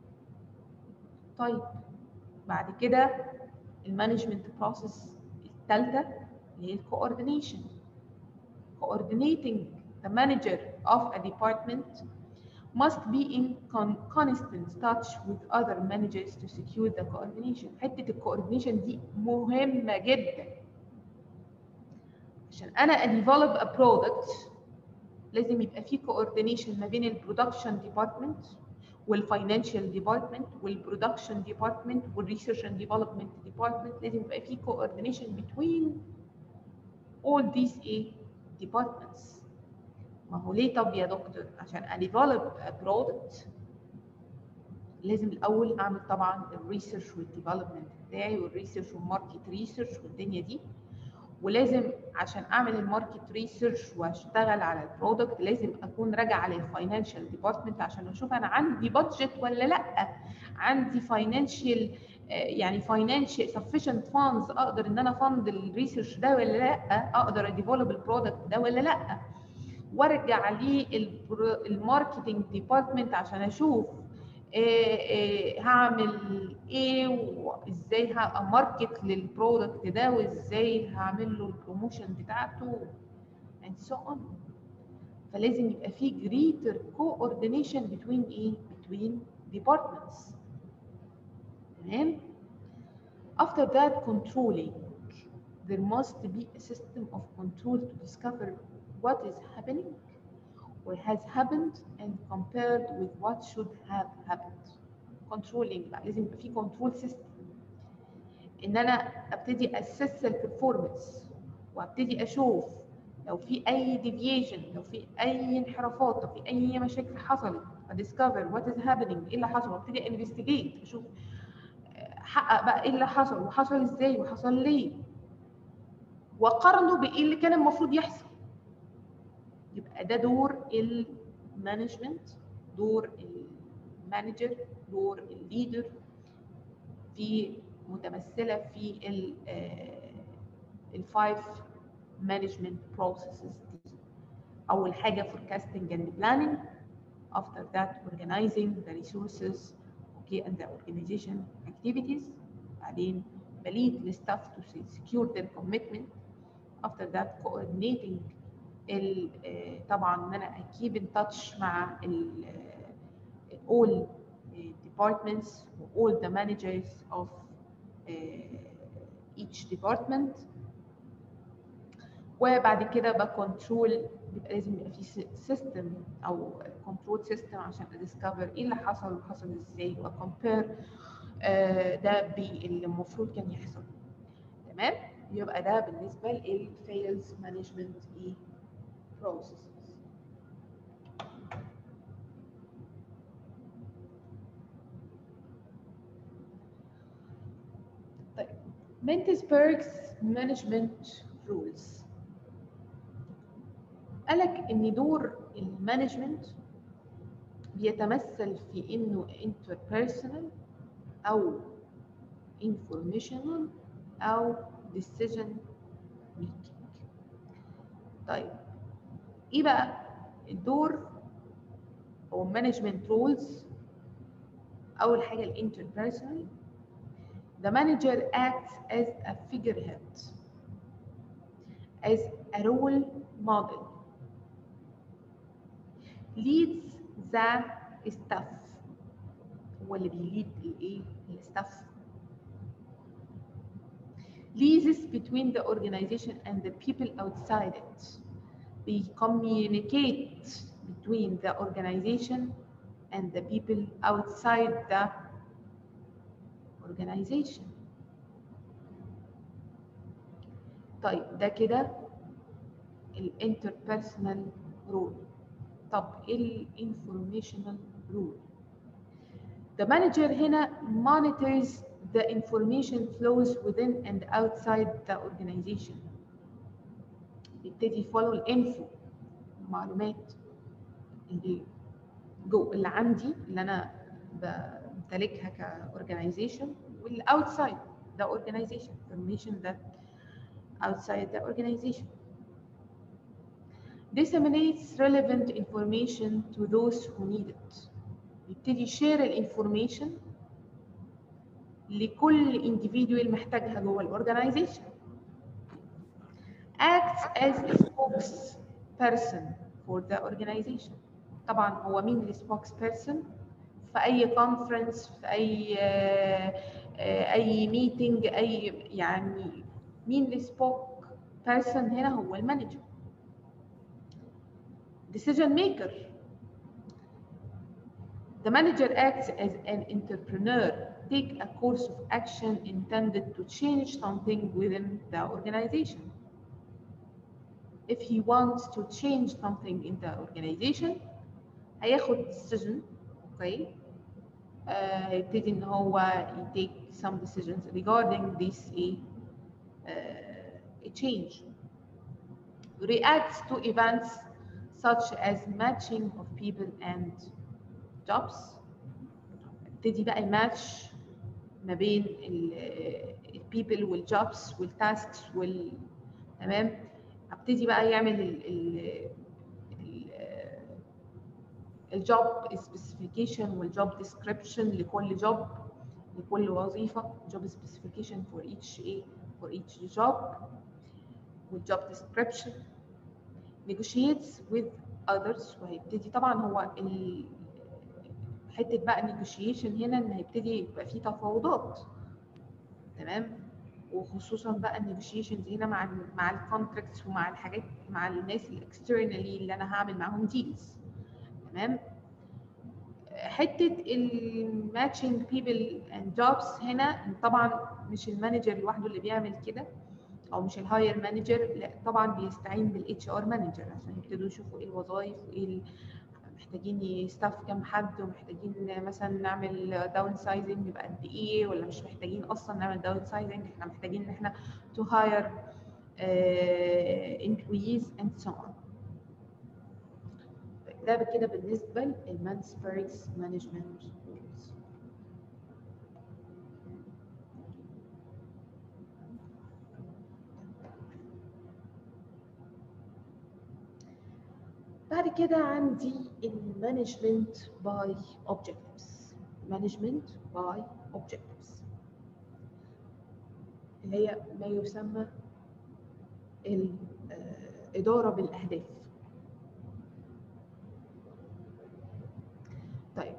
طيب بعد كده المانجمنت بروسيس الثالثه اللي هي الكوردينيشن coordinating the manager of a department must be in con constant touch with other managers to secure the coordination حته الكوردينيشن دي مهمه جدا عشان انا اديفلوب ا برودكت لازم يبقى في كوردينيشن ما بين البرودكشن ديبارتمنت والفاينانشال ديبارتمنت والبرودكشن ديبارتمنت والريسيرش اند ديفلوبمنت ديبارتمنت لازم يبقى في كوردينيشن بين all these ايه departments ما هو ليه طب يا دكتور عشان اديفلوب ا برودكت لازم الاول اعمل طبعا الريسيرش والديفلوبمنت بتاعي والريسيرش والماركت ريسيرش والدنيا دي ولازم عشان اعمل الماركت ريسيرش واشتغل على البرودكت لازم اكون راجع للفاينانشال ديبارتمنت عشان اشوف انا عندي بادجت ولا لا عندي فاينانشال يعني فاينانشال سفيشنت فاندز اقدر ان انا فند الريسيرش ده ولا لا اقدر اديفلوب البرودكت ده ولا لا وارجع للماركتنج ديبارتمنت عشان اشوف إيه إيه هعمل ايه وازاي هماركت للبرودكت ده وازاي هعمل له البروموشن بتاعته and so on فلازم يبقى في greater coordination between ايه between departments تمام after that controlling there must be a system of control to discover what is happening or has happened and compared with what should have happened. Controlling بقى لازم يبقى في control system ان انا ابتدي اسس البرفورمانس وابتدي اشوف لو في اي ديفيشن لو في اي انحرافات لو في اي مشاكل حصلت اديسكفر وات از هابينج ايه اللي حصل وابتدي انفستيجيت اشوف حقق بقى ايه اللي حصل وحصل ازاي وحصل ليه واقارنه بايه اللي كان المفروض يحصل يبقى ده دور المانجمنت دور المانجر دور الليدر في متمثله في ال الفايف مانجمنت بروسيسز دي اول حاجه forecasting and planning after that organizing the resources okay and the organization activities بعدين بليد الستاف to secure their commitment after that coordinating ال طبعا ان انا keep in touch مع ال all departments all the managers of each department وبعد كده بكنترول بيبقى لازم يبقى في سيستم او كنترول سيستم عشان اديسكفر ايه اللي حصل وحصل ازاي واكمبير ده باللي المفروض كان يحصل تمام يبقى ده بالنسبه للفيلز مانجمنت ايه بروسيسز طيب منتسبرجز مانجمنت رولز قالك ان دور المانجمنت بيتمثل في انه interpersonal او informational او decision making طيب ايه بقى الدور او management roles اول حاجه الانتربيرسونال the manager acts as a figurehead as a role model leads the staff هو اللي بيليد الايه الستاف leases between the organization and the people outside it they communicate between the organization and the people outside the organization طيب ده كده الانتربيرسونال رول طب ايه الانفورميشنال رول The manager هنا monitors the information flows within and outside the organization. يبتدي follow الانفو المعلومات اللي جو اللي عندي اللي انا بمتلكها كاورجنايزيشن واللي outside the organization information that outside the organization disseminates relevant information to those who need it يبتدي share الانفورميشن لكل individual محتاجها جوه الاورجنايزيشن acts as a spokesperson for the organization طبعا هو مين السبوكس بيرسون في اي كونفرنس في اي اي ميتنج اي يعني مين السبوك بيرسون هنا هو المانجر decision maker The manager acts as an entrepreneur, take a course of action intended to change something within the organization. If he wants to change something in the organization, هياخد decision, okay? Uh, هيبتدي ان هو take some decisions regarding this a, uh, a change. Reacts to events such as matching of people and jobs ابتدي بقى الماتش ما بين البيبل والجوبز والتاسكس وال تمام ابتدي بقى يعمل ال ال الجوب سبيسيفيكيشن والجوب ديسكريبشن لكل جوب لكل وظيفه جوب سبيسيفيكيشن فور ايتش ايه فور ايتش جوب والجوب ديسكريبشن negotiates with others وهيبتدي طبعا هو ال حته بقى نيجوشيشن هنا ان هيبتدي يبقى في تفاوضات تمام وخصوصا بقى النيجوشيشنز هنا مع ال مع الكونتراكتس ومع الحاجات مع الناس الاكسترنالي اللي انا هعمل معاهم ديلز تمام حته الماتشنج بيبل اند جوبز هنا طبعا مش المانجر لوحده اللي بيعمل كده او مش الهاير مانجر لا طبعا بيستعين بالاتش ار مانجر عشان يبتدوا يشوفوا ايه الوظائف وايه ال- محتاجين يستاف كام حد ومحتاجين مثلا نعمل داون سايزنج يبقى قد ايه ولا مش محتاجين اصلا نعمل داون سايزنج احنا محتاجين ان احنا تو هاير employees and so on ده كده بالنسبه للمانسبيرجز مانجمنت بعد كده عندي المانجمنت باي objectives management by objectives اللي هي ما يسمى الإدارة بالأهداف طيب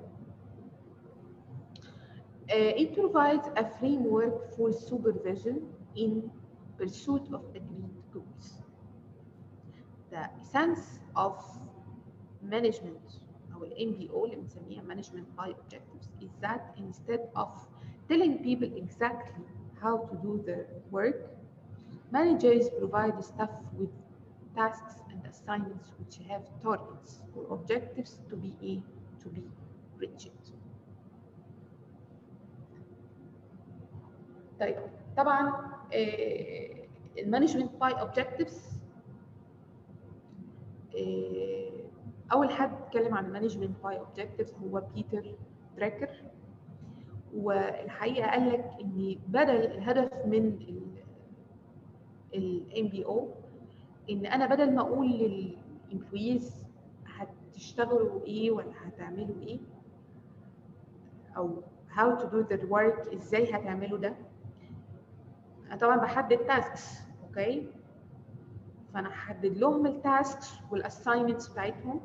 Uh, it provides a framework for supervision in pursuit of agreed goals. The essence of management أو ال MBO اللي بنسميها management by objectives is that instead of telling people exactly how to do their work, managers provide staff with tasks and assignments which have targets or objectives to be a to be reached. طيب طبعا المانجمنت باي اوبجكتيفز اول حد اتكلم عن المانجمنت باي اوبجكتيفز هو بيتر دراكر والحقيقه قال لك ان بدل الهدف من الام بي او ان انا بدل ما اقول للامبلويز هتشتغلوا ايه ولا هتعملوا ايه او how to do their work ازاي هتعملوا ده انا طبعا بحدد تاسكس اوكي فانا هحدد لهم التاسكس والاساينمنتس بتاعتهم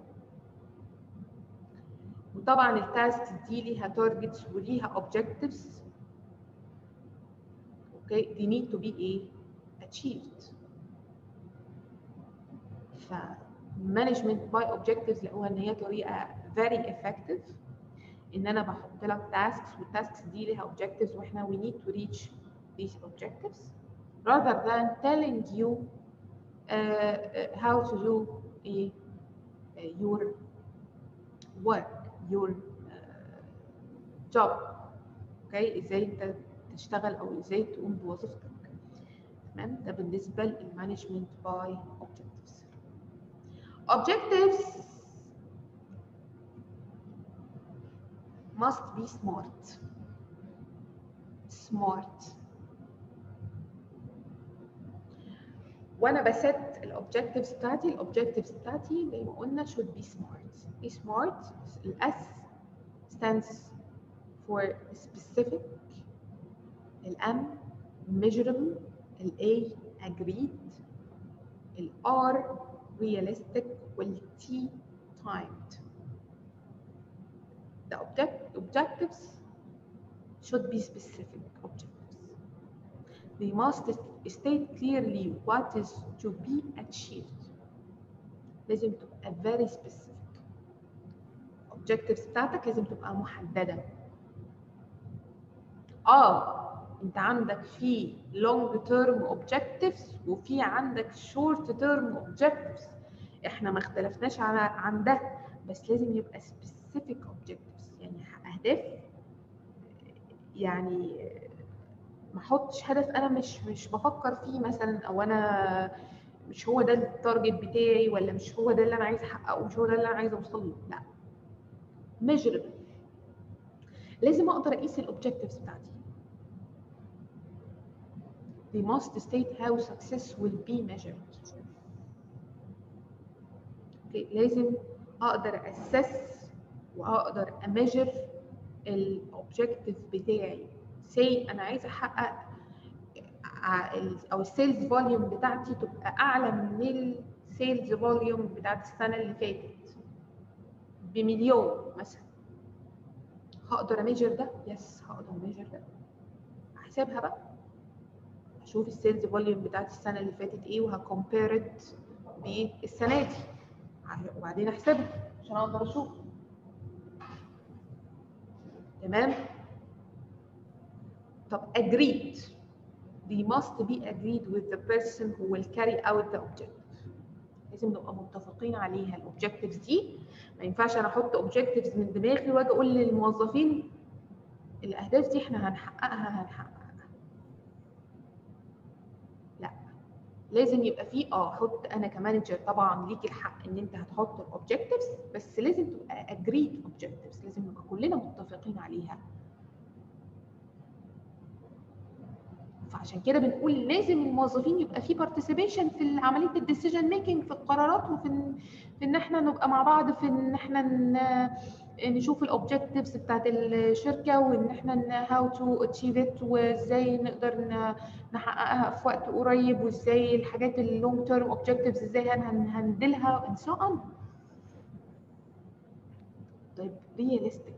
وطبعا التاسكس دي ليها تارجتس وليها اوبجكتيفز اوكي they need to be ايه achieved ف management by objectives لقوها ان هي طريقه very effective ان انا بحط لك tasks والتاسكس دي ليها objectives واحنا we need to reach these objectives rather than telling you uh, uh, how to do a, uh, your work your uh, job اوكي ازاي انت تشتغل او ازاي تقوم بوظيفتك تمام ده بالنسبه للمانجمنت باي objectives objectives must be smart smart وانا بست الاوبجكتيفز بتاعتي الاوبجكتيفز بتاعتي زي ما قلنا should be smart ايه smart الاس stands for specific الام measurable الاي agreed الار realistic والتي timed the object objectives should be specific objectives they must state clearly what is to be achieved لازم تبقى very specific objectives بتاعتك لازم تبقى محددة اه انت عندك في long term objectives وفي عندك short term objectives احنا ما اختلفناش على عن ده بس لازم يبقى specific objectives يعني اهداف يعني ما احطش هدف انا مش مش بفكر فيه مثلا او انا مش هو ده التارجت بتاعي ولا مش هو ده اللي انا عايز احققه مش هو ده اللي انا عايز اوصل له لا measurable لازم اقدر اقيس الاوبجكتيفز بتاعتي they must state how success will be measured okay. لازم اقدر اسس واقدر اميجر الاوبجكتيف بتاعي سي انا عايزه احقق او السيلز فوليوم بتاعتي تبقى اعلى من السيلز فوليوم بتاعت السنه اللي فاتت بمليون مثلا هقدر اميجر ده يس هقدر اميجر ده احسبها بقى اشوف السيلز فوليوم بتاعت السنه اللي فاتت ايه وهكمبيرت بالسنه دي وبعدين احسبها عشان اقدر اشوف تمام طب agreed they must be agreed with the person who will carry out the objective لازم نبقى متفقين عليها الاوبجكتيفز دي ما ينفعش انا احط اوبجكتيفز من دماغي واجي اقول للموظفين الاهداف دي احنا هنحققها هنحققها لا لازم يبقى في اه حط انا كمانجر طبعا ليك الحق ان انت هتحط الاوبجكتيفز بس لازم تبقى اجريد اوبجكتيفز لازم نبقى كلنا متفقين عليها فعشان كده بنقول لازم الموظفين يبقى في بارتيسيبيشن في عمليه الديسيجن ميكنج في القرارات وفي ان في ان احنا نبقى مع بعض في ان احنا ن- نشوف الاوبجكتيفز بتاعت الشركه وان احنا هاو تو اتشيف ات وازاي نقدر ن- نحققها في وقت قريب وازاي الحاجات اللونج تيرم اوبجكتيفز ازاي هنهندلها and so on طيب realistic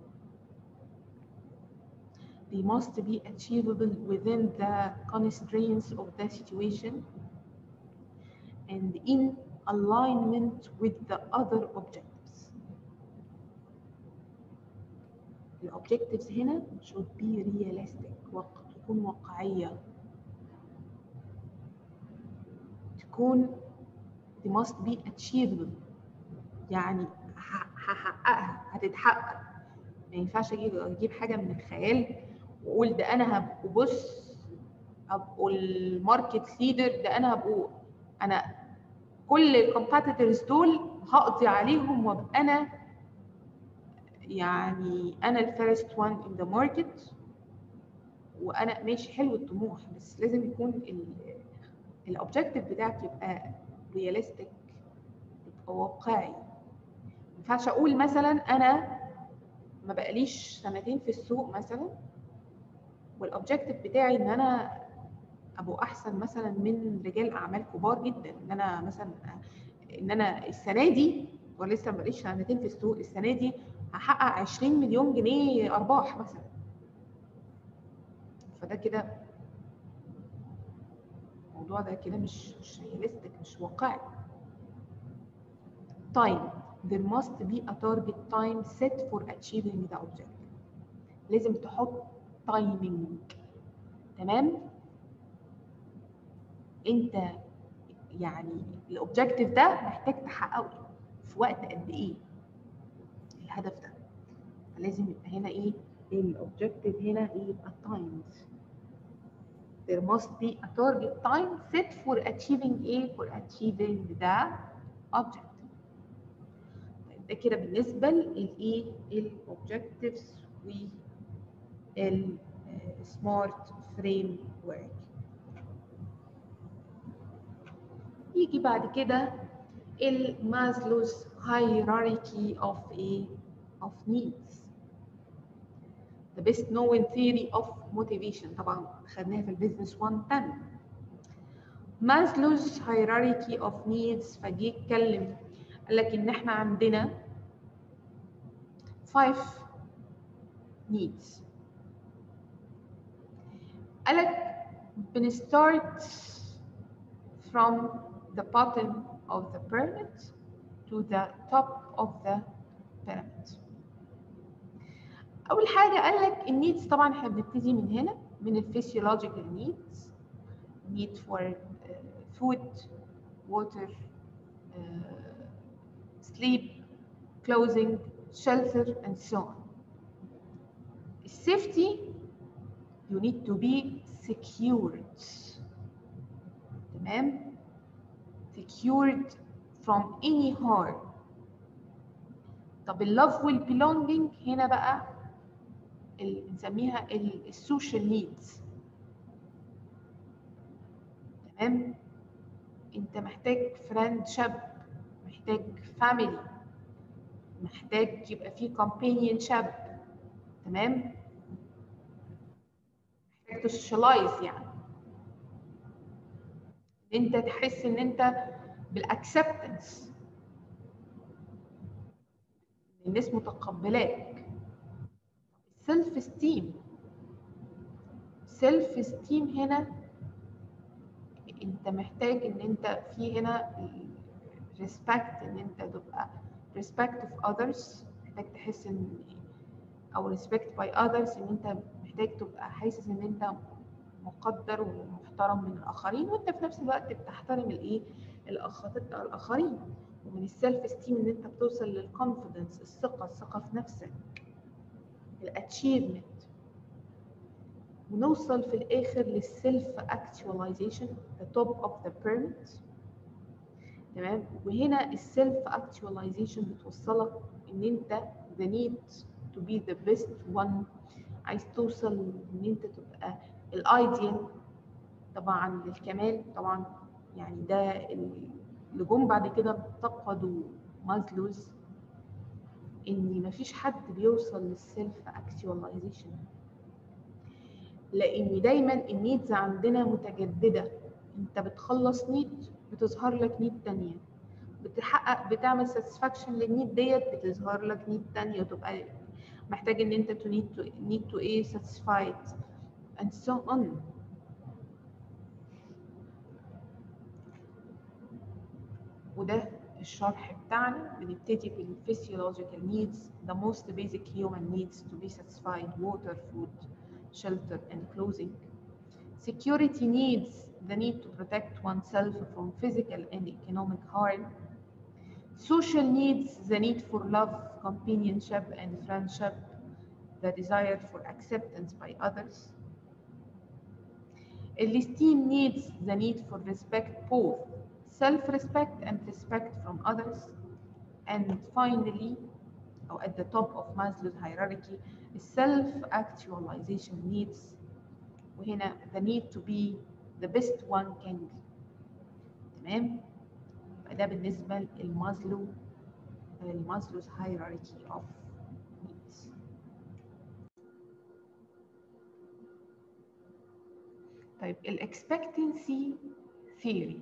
they must be achievable within the constraints of the situation and in alignment with the other objectives. The objectives هنا should be realistic وق- تكون واقعية تكون they must be achievable يعني ه- هحققها هتتحقق ما ينفعش اجيب اجيب حاجه من الخيال واقول ده انا هبقى بص ابقوا الماركت ليدر ده انا هبقوا انا كل الكومبيتيتورز دول هقضي عليهم وابقى انا يعني انا الفيرست وان ان ذا ماركت وانا ماشي حلو الطموح بس لازم يكون الاوبجيكتيف بتاعك يبقى رياليستيك يبقى واقعي ما ينفعش اقول مثلا انا ما بقاليش سنتين في السوق مثلا والاوبجيكتيف بتاعي ان انا ابقى احسن مثلا من رجال اعمال كبار جدا ان انا مثلا ان انا السنه دي ولسه ما بقاليش سنتين في السوق السنه دي هحقق 20 مليون جنيه ارباح مثلا فده كده الموضوع ده كده مش مش رياليستيك مش واقعي time there must be a target time set for achieving the objective لازم تحط تايمينج تمام انت يعني الاوبجكتيف ده محتاج تحققه في وقت قد ايه الهدف ده لازم يبقى هنا ايه الاوبجكتيف هنا ايه يبقى timed there must be a target time set for achieving ايه for achieving the objective ده كده بالنسبه للايه الاوبجكتيفز والسمارت فريم ورك يجي بعد كده المازلوز hierarchy of a of needs the best known theory of motivation طبعا خدناها في البيزنس 110 مازلوز hierarchy of needs فجي يتكلم قال لك ان احنا عندنا five needs قال لك بنستارت from the bottom of the pyramid to the top of the pyramid اول حاجه قال لك النيدز طبعا احنا بنبتدي من هنا من الفسيولوجيكال نيدز need for uh, food water uh, sleep, clothing, shelter, and so on. Safety, you need to be secured. تمام؟ Secured from any harm. طب اللوف والبيلونجينج هنا بقى ال- بنسميها السوشيال نيدز تمام انت محتاج فريند شاب محتاج فاميلي محتاج يبقى فيه كومبانيون شاب تمام محتاج تسوشيالايز يعني ان انت تحس ان انت بالاكسبتنس الناس متقبلاك السيلف استيم سيلف استيم هنا انت محتاج ان انت في هنا ريسبكت ان انت تبقى respect of others محتاج تحس ان او respect by others ان انت محتاج تبقى حاسس ان انت مقدر ومحترم من الاخرين وانت في نفس الوقت بتحترم الايه الآخر- الاخرين ومن السيلف استيم ان انت بتوصل للكونفيدنس الثقه الثقه في نفسك الاتشيفمنت ونوصل في الاخر للسيلف اكتواليزيشن the top of the pyramid تمام وهنا السيلف اكتواليزيشن بتوصلك ان انت the need to be the best one عايز توصل ان انت تبقى الايديال طبعا للكمال طبعا يعني ده اللي جم بعد كده انتقدوا مازلوز ان مفيش حد بيوصل للسيلف اكتواليزيشن لان دايما النيدز عندنا متجدده انت بتخلص نيد بتظهر لك نيد تانية بتحقق بتعمل ساتسفاكشن للنيد ديت بتظهر لك نيد تانية تبقى محتاج ان انت to need to need to ايه satisfied and so on وده الشرح بتاعنا بنبتدي بالفسيولوجيكال needs the most basic human needs to be satisfied water food shelter and clothing security needs the need to protect oneself from physical and economic harm social needs the need for love companionship and friendship the desire for acceptance by others esteem needs the need for respect both self-respect and respect from others. And finally, or at the top of Maslow's hierarchy, self-actualization needs. وهنا the need to be the best one can be. تمام؟ يبقى ده بالنسبة للمازلو المازلو's hierarchy of needs. طيب الاكسبكتنسي theory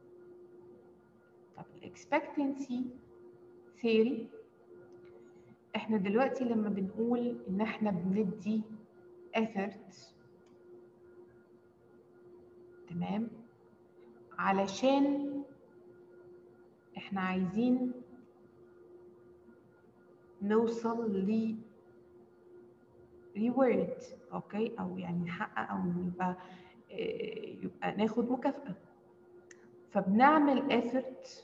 طب الاكسبكتنسي ثيوري احنا دلوقتي لما بنقول ان احنا بندي effort تمام علشان احنا عايزين نوصل ل reward اوكي او يعني نحقق او يبقى يبقى ناخد مكافأة فبنعمل effort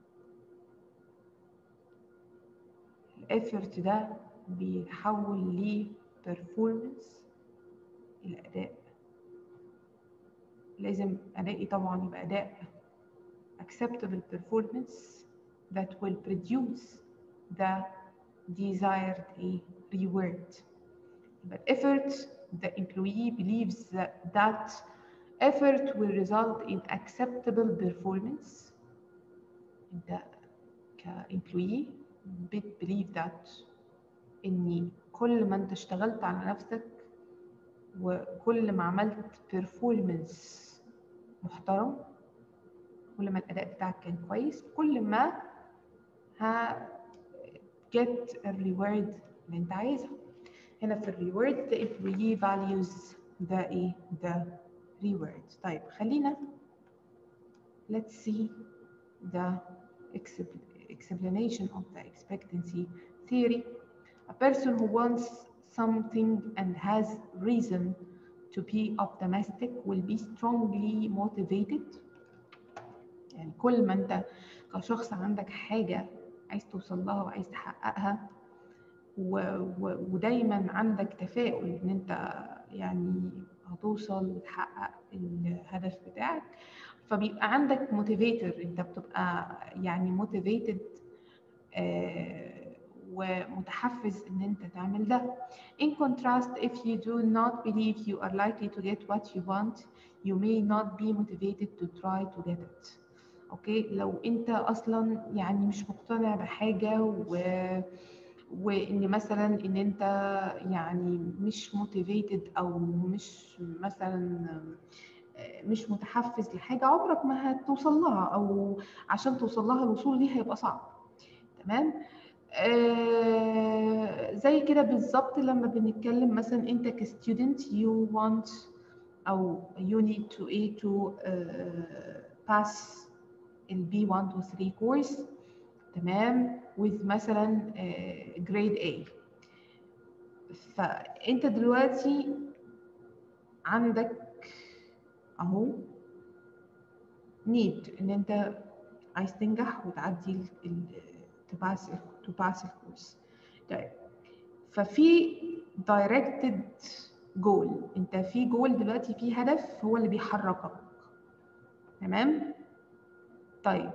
الافورت ده بيتحول ل performance الأداء لازم أدائي طبعا يبقى أداء acceptable performance that will produce the desired a reward but effort the employee believes that, that effort will result in acceptable performance انت كامبلوي بتبليف ذات اني كل ما انت اشتغلت على نفسك وكل ما عملت performance محترم كل ما الاداء بتاعك كان كويس كل ما ها get الريورد اللي انت عايزها هنا في الريورد the employee values the ايه the reward طيب خلينا let's see the explanation of the expectancy theory a person who wants something and has reason to be optimistic will be strongly motivated يعني كل ما انت كشخص عندك حاجة عايز توصل لها وعايز تحققها و... و... ودايما عندك تفاؤل ان انت يعني هتوصل وتحقق الهدف بتاعك فبيبقى عندك موتيفيتر انت بتبقى يعني موتيفيتد ومتحفز ان انت تعمل ده in contrast if you do not believe you are likely to get what you want you may not be motivated to try to get it اوكي لو انت اصلا يعني مش مقتنع بحاجه و وان مثلا ان انت يعني مش موتيفيتد او مش مثلا مش متحفز لحاجه عمرك ما هتوصل لها او عشان توصل لها الوصول ليها هيبقى صعب تمام آه زي كده بالظبط لما بنتكلم مثلا انت كستودنت you want او you need to a to uh, pass ال B1 to 3 course تمام with مثلا uh, grade A فانت دلوقتي عندك اهو نيد ان انت عايز تنجح وتعدي تباس تباس الكورس طيب ففي دايركتد جول انت في جول دلوقتي في هدف هو اللي بيحركك تمام طيب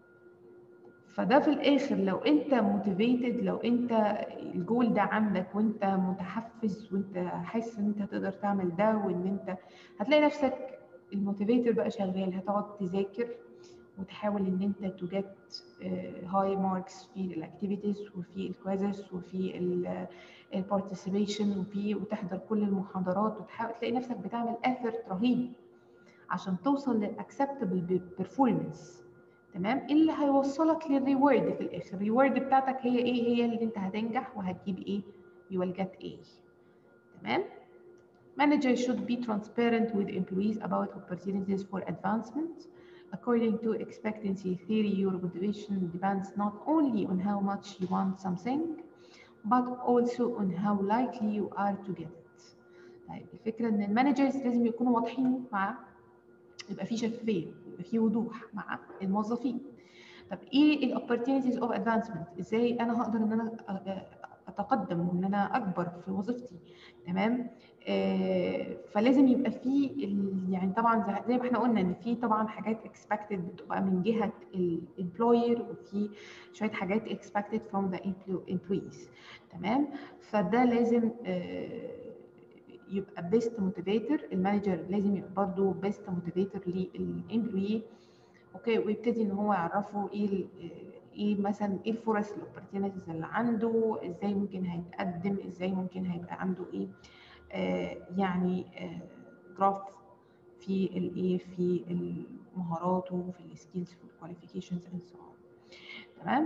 فده في الاخر لو انت موتيفيتد لو انت الجول ده عندك وانت متحفز وانت حاسس ان انت تقدر تعمل ده وان انت هتلاقي نفسك الموتيفيتر بقى شغال هتقعد تذاكر وتحاول ان انت تو جيت هاي ماركس في الاكتيفيتيز وفي الكويزز وفي البارتيسيبيشن وفي وتحضر كل المحاضرات وتحاول تلاقي نفسك بتعمل اثرت رهيب عشان توصل للاكسبتبل بيرفورمانس تمام اللي هيوصلك للريورد في الاخر الريورد بتاعتك هي ايه هي اللي انت هتنجح وهتجيب ايه you will get A تمام Manager should be transparent with employees about opportunities for advancement. According to expectancy theory, your motivation depends not only on how much you want something, but also on how likely you are to get it. طيب الفكرة إن المانجرز لازم يكونوا واضحين مع يبقى في شفافية يبقى في وضوح مع الموظفين. طب ايه الاوبورتيونيتيز اوف ادفانسمنت؟ ازاي انا هقدر ان انا اتقدم وان انا اكبر في وظيفتي تمام؟ آه فلازم يبقى في يعني طبعا زي ما احنا قلنا ان في طبعا حاجات expected بتبقى من جهه الامبلوير وفي شويه حاجات expected from the employees تمام فده لازم آه يبقى بيست موتيفيتور المانجر لازم يبقى برضه بيست موتيفيتور للامبلوي اوكي ويبتدي ان هو يعرفه ايه ايه مثلا ايه الفرص الاوبورتيونيتيز اللي عنده ازاي ممكن هيتقدم ازاي ممكن هيبقى عنده ايه آه يعني آه جراف في الايه في مهاراته في السكيلز في الكواليفيكيشنز اند سو تمام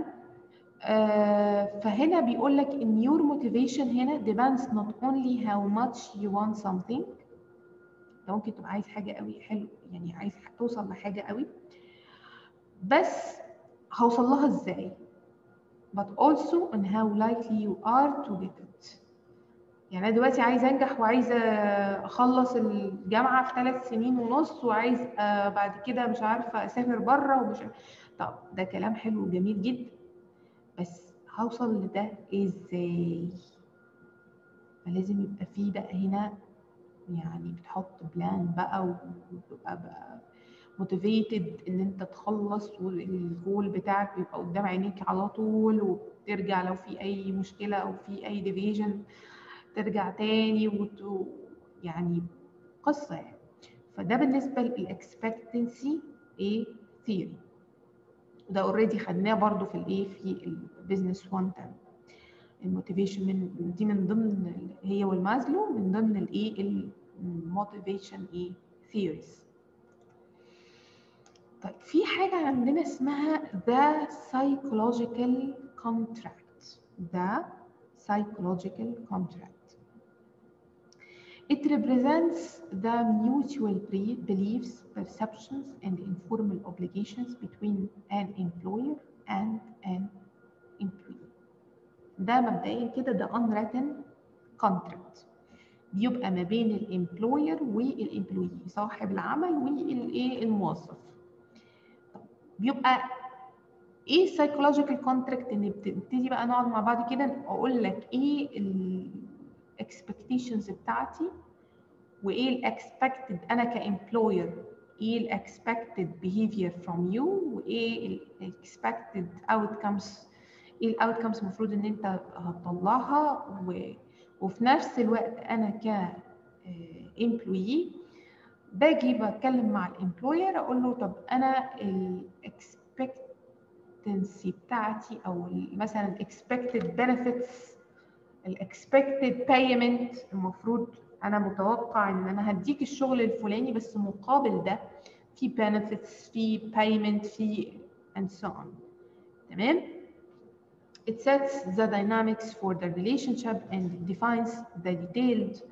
آه فهنا بيقول لك ان your motivation هنا depends not only how much you want something انت ممكن تبقى عايز حاجه قوي حلو يعني عايز توصل لحاجه قوي بس هوصل لها ازاي but also on how likely you are to get it يعني انا دلوقتي عايزه انجح وعايزه اخلص الجامعه في ثلاث سنين ونص وعايز آه بعد كده مش عارفه اسافر بره ومش طب ده كلام حلو وجميل جدا بس هوصل لده ازاي فلازم يبقى في بقى هنا يعني بتحط بلان بقى وتبقى بقى موتيفيتد ان انت تخلص والجول بتاعك بيبقى قدام عينيك على طول وترجع لو في اي مشكله او في اي ديفيجن ترجع تاني وت... يعني قصه يعني فده بالنسبه للاكسبكتنسي ايه ثيوري ده اوريدي خدناه برضو في الايه في البيزنس 1 10 الموتيفيشن من دي من ضمن هي والمازلو من ضمن الايه الموتيفيشن ايه ثيوريز طيب في حاجة عندنا اسمها the psychological contract the psychological contract It represents the mutual beliefs, perceptions, and informal obligations between an employer and an employee. ده مبدئيا كده ده unwritten contract بيبقى ما بين الامبلوير والامبلوي صاحب العمل والايه الموظف بيبقى ايه السايكولوجيكال كونتراكت ان بتبتدي بقى نقعد مع بعض كده اقول لك ايه الاكسبكتيشنز بتاعتي وايه الاكسبكتد انا كامبلوير ايه الاكسبكتد behavior from you وايه الاكسبكتد outcomes ايه الاوتكمز المفروض ان انت هتطلعها و... وفي نفس الوقت انا ك امبلوي باجي بتكلم مع الامبلوير اقول له طب انا الاكسبكتنسي بتاعتي او مثلا الاكسبكتد بنفيتس الاكسبكتد بايمنت المفروض انا متوقع ان انا هديك الشغل الفلاني بس مقابل ده في benefits في payment في and so on تمام It sets the dynamics for the relationship and defines the detailed uh,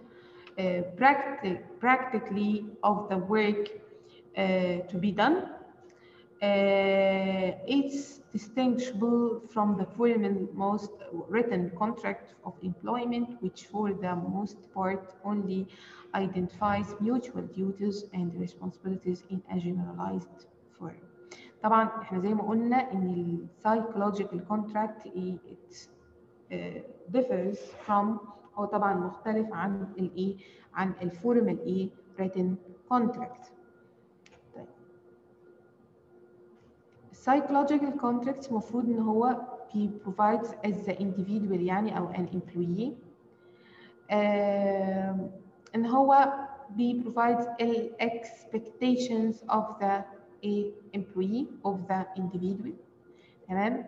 practic practically of the work uh, to be done. uh, it's distinguishable from the formal most written contract of employment, which for the most part only identifies mutual duties and responsibilities in a generalized form. طبعا احنا زي ما قلنا ان ال psychological contract it uh, differs from هو طبعا مختلف عن الايه عن الفورمال ايه written contract. طيب psychological contracts المفروض ان هو he provides as the individual يعني او an employee uh, ان هو he provides ال expectations of the a employee of the individual تمام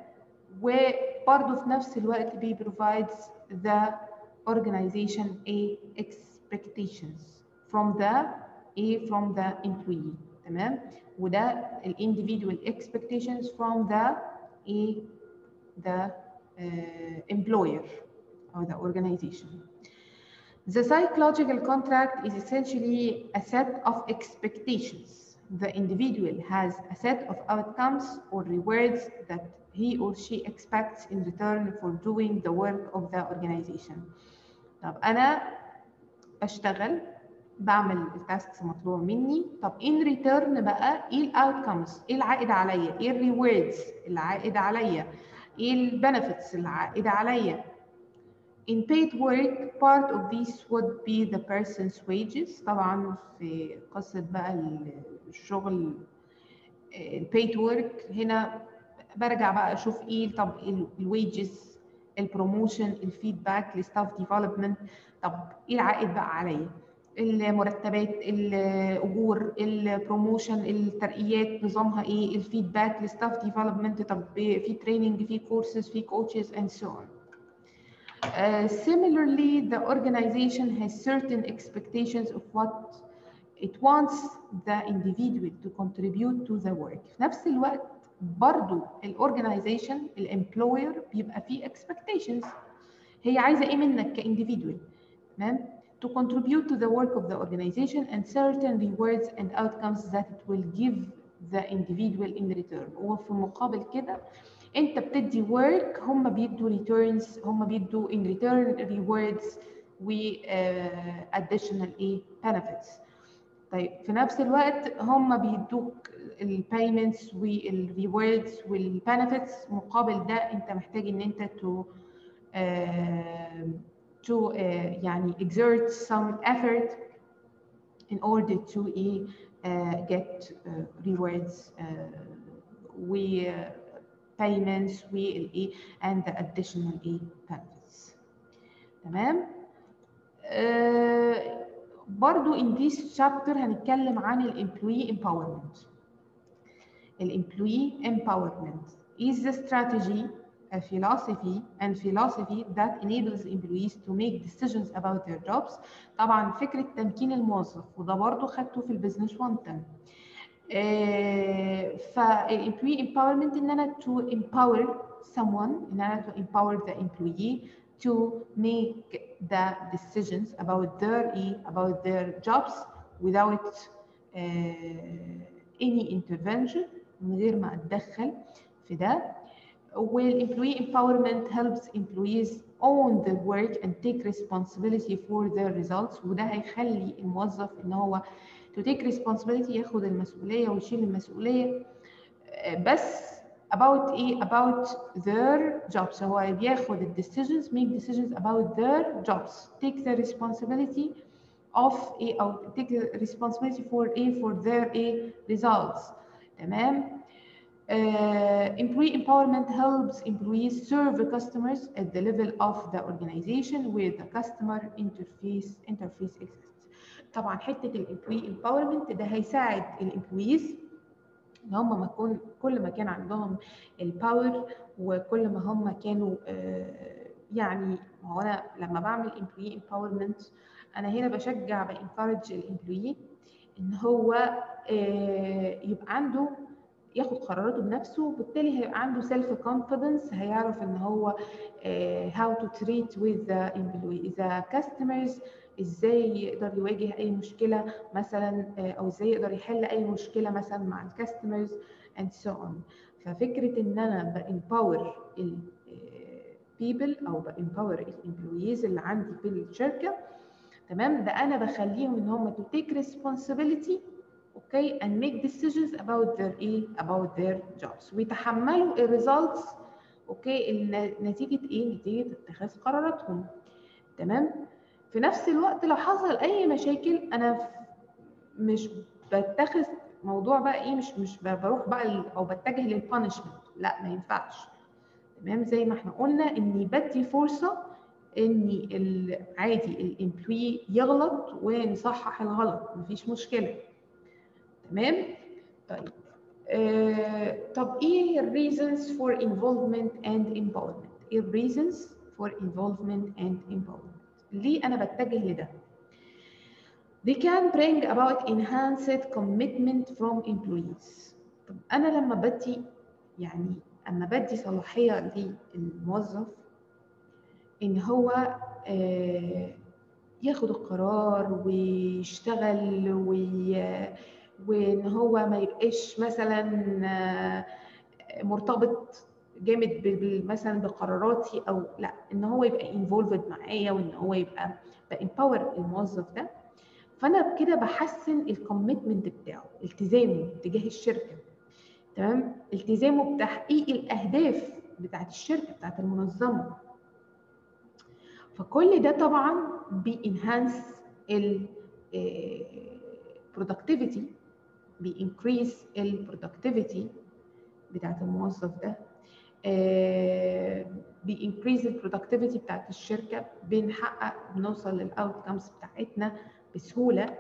وبرضه في نفس الوقت بي provides the organization a expectations from the a from the employee تمام وده ال individual expectations from the a the uh, employer or the organization the psychological contract is essentially a set of expectations the individual has a set of outcomes or rewards that he or she expects in return for doing the work of the organization. طب أنا بشتغل بعمل التاسكس المطلوبة مني طب in return بقى إيه الأوتكمز؟ إيه العائد عليا؟ إيه الريوردز العائد عليا؟ إيه البنفيتس العائد عليا؟ In paid work, part of this would be the person's wages. طبعا في قصة بقى الشغل البيد ورك هنا برجع بقى اشوف ايه طب الويجز البروموشن الفيدباك الستاف ديفلوبمنت طب ايه العائد بقى عليا المرتبات الاجور البروموشن الترقيات نظامها ايه الفيدباك الستاف ديفلوبمنت طب في تريننج في كورسز في كوتشز اند سو اون Uh, similarly, the organization has certain expectations of what it wants the individual to contribute to the work. في نفس الوقت برضو الاورجنايزيشن الامبلوير بيبقى فيه expectations هي عايزه ايه منك كانديفيدوال تمام to contribute to the work of the organization and certain rewards and outcomes that it will give the individual in return وفي مقابل كده انت بتدي work هم بيدوا returns هم بيدوا in return rewards و uh, additional ايه benefits طيب في نفس الوقت هم بيدوك البيمنتس والريوردز والبنفيتس مقابل ده انت محتاج ان انت تو to uh, يعني exert some effort in order to uh, get uh, rewards و payments وال and the additional benefits تمام برضو in this chapter هنتكلم عن الemployee empowerment الemployee empowerment is the strategy a philosophy and philosophy that enables employees to make decisions about their jobs طبعا فكرة تمكين الموظف وده برضو خدته في البيزنس وان تايم فالemployee empowerment ان انا to empower someone ان انا to empower the employee to make the decisions about their about their jobs without uh, any intervention من غير ما اتدخل في ده والemployee empowerment helps employees own their work and take responsibility for their results وده هيخلي الموظف ان هو to take responsibility ياخد المسؤولية ويشيل المسؤولية بس about ايه about their jobs هو بياخد ال decisions make decisions about their jobs take the responsibility of ايه او take the responsibility for ايه for their ايه results تمام Uh, employee empowerment helps employees serve the customers at the level of the organization where the customer interface interface exists. طبعا حته الامبلوي empowerment ده هيساعد الامبلويز ان هم ما يكون كل ما كان عندهم الباور وكل ما هم كانوا uh, يعني ما هو انا لما بعمل employee empowerment انا هنا بشجع بانكارج الامبلوي ان هو uh, يبقى عنده ياخد قراراته بنفسه وبالتالي هيبقى عنده سيلف كونفيدنس هيعرف ان هو هاو تو تريت وذ ذا employee ذا كاستمرز ازاي يقدر يواجه اي مشكله مثلا آه، او ازاي يقدر يحل اي مشكله مثلا مع الكاستمرز and so on ففكره ان انا بامباور البيبل او بامباور الامبلويز اللي عندي في الشركه تمام ده انا بخليهم ان هم to take responsibility اوكي and make decisions about their ايه about their jobs ويتحملوا الريزلتس اوكي الن- نتيجه ايه نتيجه اتخاذ قراراتهم تمام في نفس الوقت لو حصل اي مشاكل انا ف- مش بتخذ موضوع بقى ايه مش مش ب- بروح بقى ال- او بتجه للبانشمنت لا ما ينفعش تمام زي ما احنا قلنا اني بدي فرصه اني ال- عادي الامبلوي يغلط ونصحح الغلط مفيش مشكله تمام طيب آه طب ايه ال reasons for involvement and empowerment ايه ال reasons for involvement and empowerment ليه انا بتجه لده they can bring about enhanced commitment from employees طب انا لما بدي يعني اما بدي صلاحيه للموظف ان هو آه، ياخد القرار ويشتغل وي... وان هو ما يبقاش مثلا آه، مرتبط جامد ب- ب- مثلا بقراراتي او لا ان هو يبقى انفولفد معايا وان هو يبقى بامباور الموظف ده فانا كده بحسن الكوميتمنت بتاعه التزامه تجاه الشركه تمام التزامه بتحقيق الاهداف بتاعت الشركه بتاعت المنظمه فكل ده طبعا بينهانس ال productivity بينكريز البرودكتيفيتي بتاعت الموظف ده بينكريز البرودكتيفيتي بتاعت الشركه بنحقق بنوصل للاوتكمز بتاعتنا بسهوله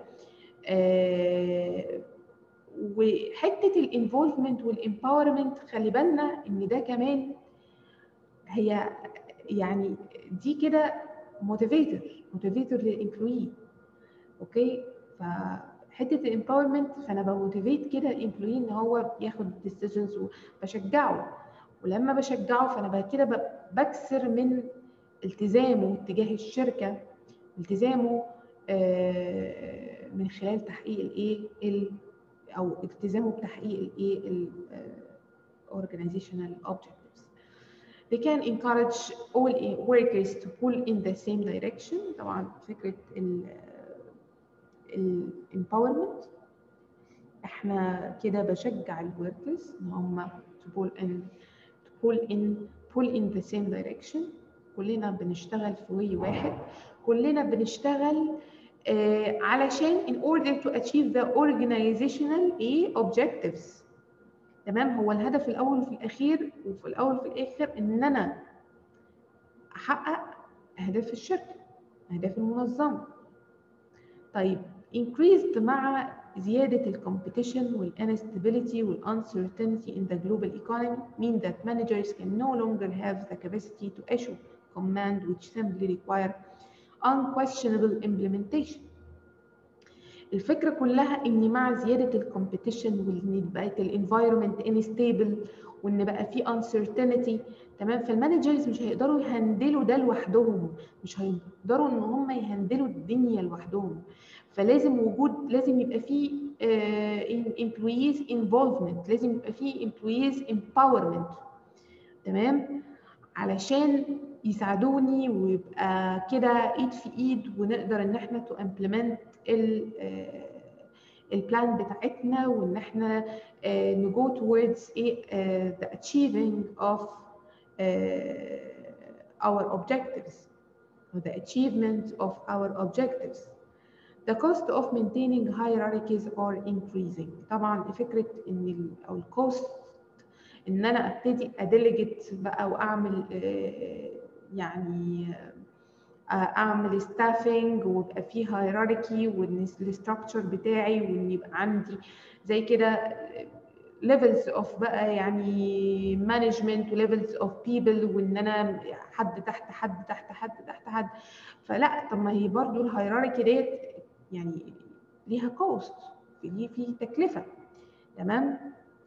آه، وحته الانفولفمنت والامباورمنت خلي بالنا ان ده كمان هي يعني دي كده موتيفيتور موتيفيتور للامبلوي اوكي فحته الامباورمنت فانا بموتيفيت كده الامبلوي ان هو ياخد ديسيجنز وبشجعه ولما بشجعه فانا بقى كده ب- بكسر من التزامه تجاه الشركه التزامه آه، من خلال تحقيق الايه ال- او التزامه بتحقيق الايه ال آه، organizational objectives they can encourage all workers to pull in the same direction طبعا فكره ال ال empowerment احنا كده بشجع الوركرز ان هم to pull in to pull in pull in the same direction كلنا بنشتغل في وي واحد كلنا بنشتغل آه علشان in order to achieve the organizational ايه objectives تمام هو الهدف الاول وفي الاخير وفي الاول وفي الاخر ان انا احقق اهداف الشركه اهداف المنظمه طيب increased مع زيادة الكومبيتيشن والانستابيليتي والuncertainty in the global economy mean that managers can no longer have the capacity to issue command which simply require unquestionable implementation الفكرة كلها ان مع زيادة الكومبيتيشن وان بقت الانفايرمنت انستابل وان بقى في uncertainty تمام فالمانجرز مش هيقدروا يهندلوا ده لوحدهم مش هيقدروا ان هم يهندلوا الدنيا لوحدهم فلازم وجود لازم يبقى فيه امبلويز انفولفمنت لازم يبقى فيه امبلويز امباورمنت تمام علشان يساعدوني ويبقى كده ايد في ايد ونقدر ان احنا تو امبلمنت البلان بتاعتنا وان احنا نجو towards ايه uh, the achieving of uh, our objectives or the achievement of our objectives the cost of maintaining hierarchies are increasing طبعا فكره ان ال او الكوست ان انا ابتدي اديليجيت بقى واعمل آه، يعني آه، اعمل ستافنج ويبقى فيه هيراركي وان الستراكشر بتاعي وان يبقى عندي زي كده ليفلز اوف بقى يعني مانجمنت وليفلز اوف بيبل وان انا حد تحت حد تحت حد تحت حد فلا طب ما هي برضو الهيراركي ديت يعني ليها كوست في في تكلفه تمام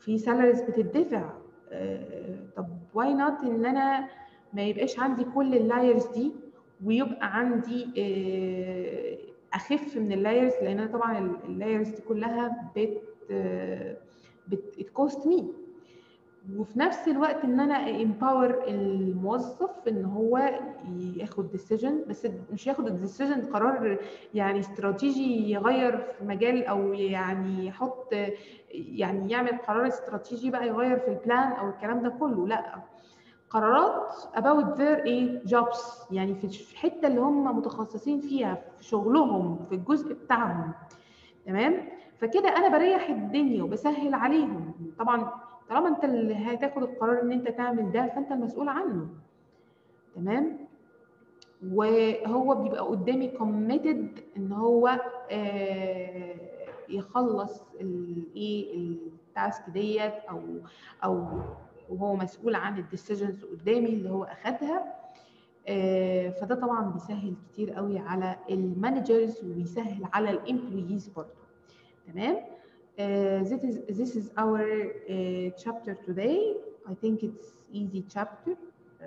في سالاريز بتدفع آه، طب واي نوت ان انا ما يبقاش عندي كل اللايرز دي ويبقى عندي آه، اخف من اللايرز لان انا طبعا اللايرز دي كلها بت بت كوست مي وفي نفس الوقت ان انا امباور الموظف ان هو ياخد ديسيجن بس مش ياخد الديسيجن قرار يعني استراتيجي يغير في مجال او يعني يحط يعني يعمل قرار استراتيجي بقى يغير في البلان او الكلام ده كله لا قرارات about their ايه jobs يعني في الحته اللي هم متخصصين فيها في شغلهم في الجزء بتاعهم تمام فكده انا بريح الدنيا وبسهل عليهم طبعا طالما انت اللي هتاخد القرار ان انت تعمل ده فانت المسؤول عنه تمام وهو بيبقى قدامي كوميتد ان هو آه يخلص الايه التاسك ديت او او وهو مسؤول عن الديسيجنز قدامي اللي هو اخدها آه فده طبعا بيسهل كتير قوي على المانجرز وبيسهل على الامبلويز برضه تمام Uh, this is this is our uh, chapter today. I think it's easy chapter. Uh,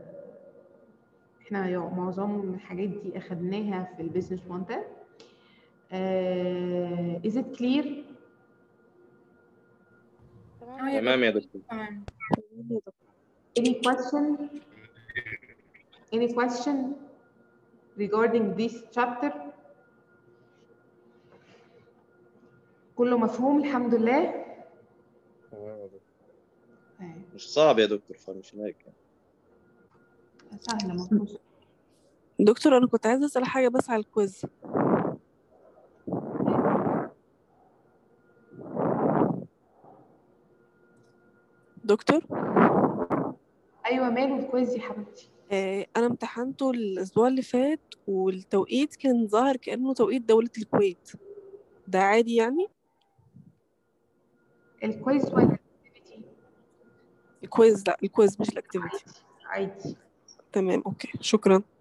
احنا معظم الحاجات دي اخدناها في البيزنس مونتال. Uh, is it clear? تمام تمام يا دكتور تمام Any question? Any question regarding this chapter? كله مفهوم الحمد لله؟ تمام يا دكتور طيب، مش صعب يا دكتور فمش هناك سهلة مفهوش دكتور انا كنت عايزه اسال حاجه بس على الكويز دكتور ايوه ماله الكويز يا حبيبتي آه انا امتحنته الاسبوع اللي فات والتوقيت كان ظاهر كانه توقيت دوله الكويت ده عادي يعني الكويز ولا الاكتيفيتي؟ الكويز لا الكويز مش الاكتيفيتي عادي تمام اوكي شكرا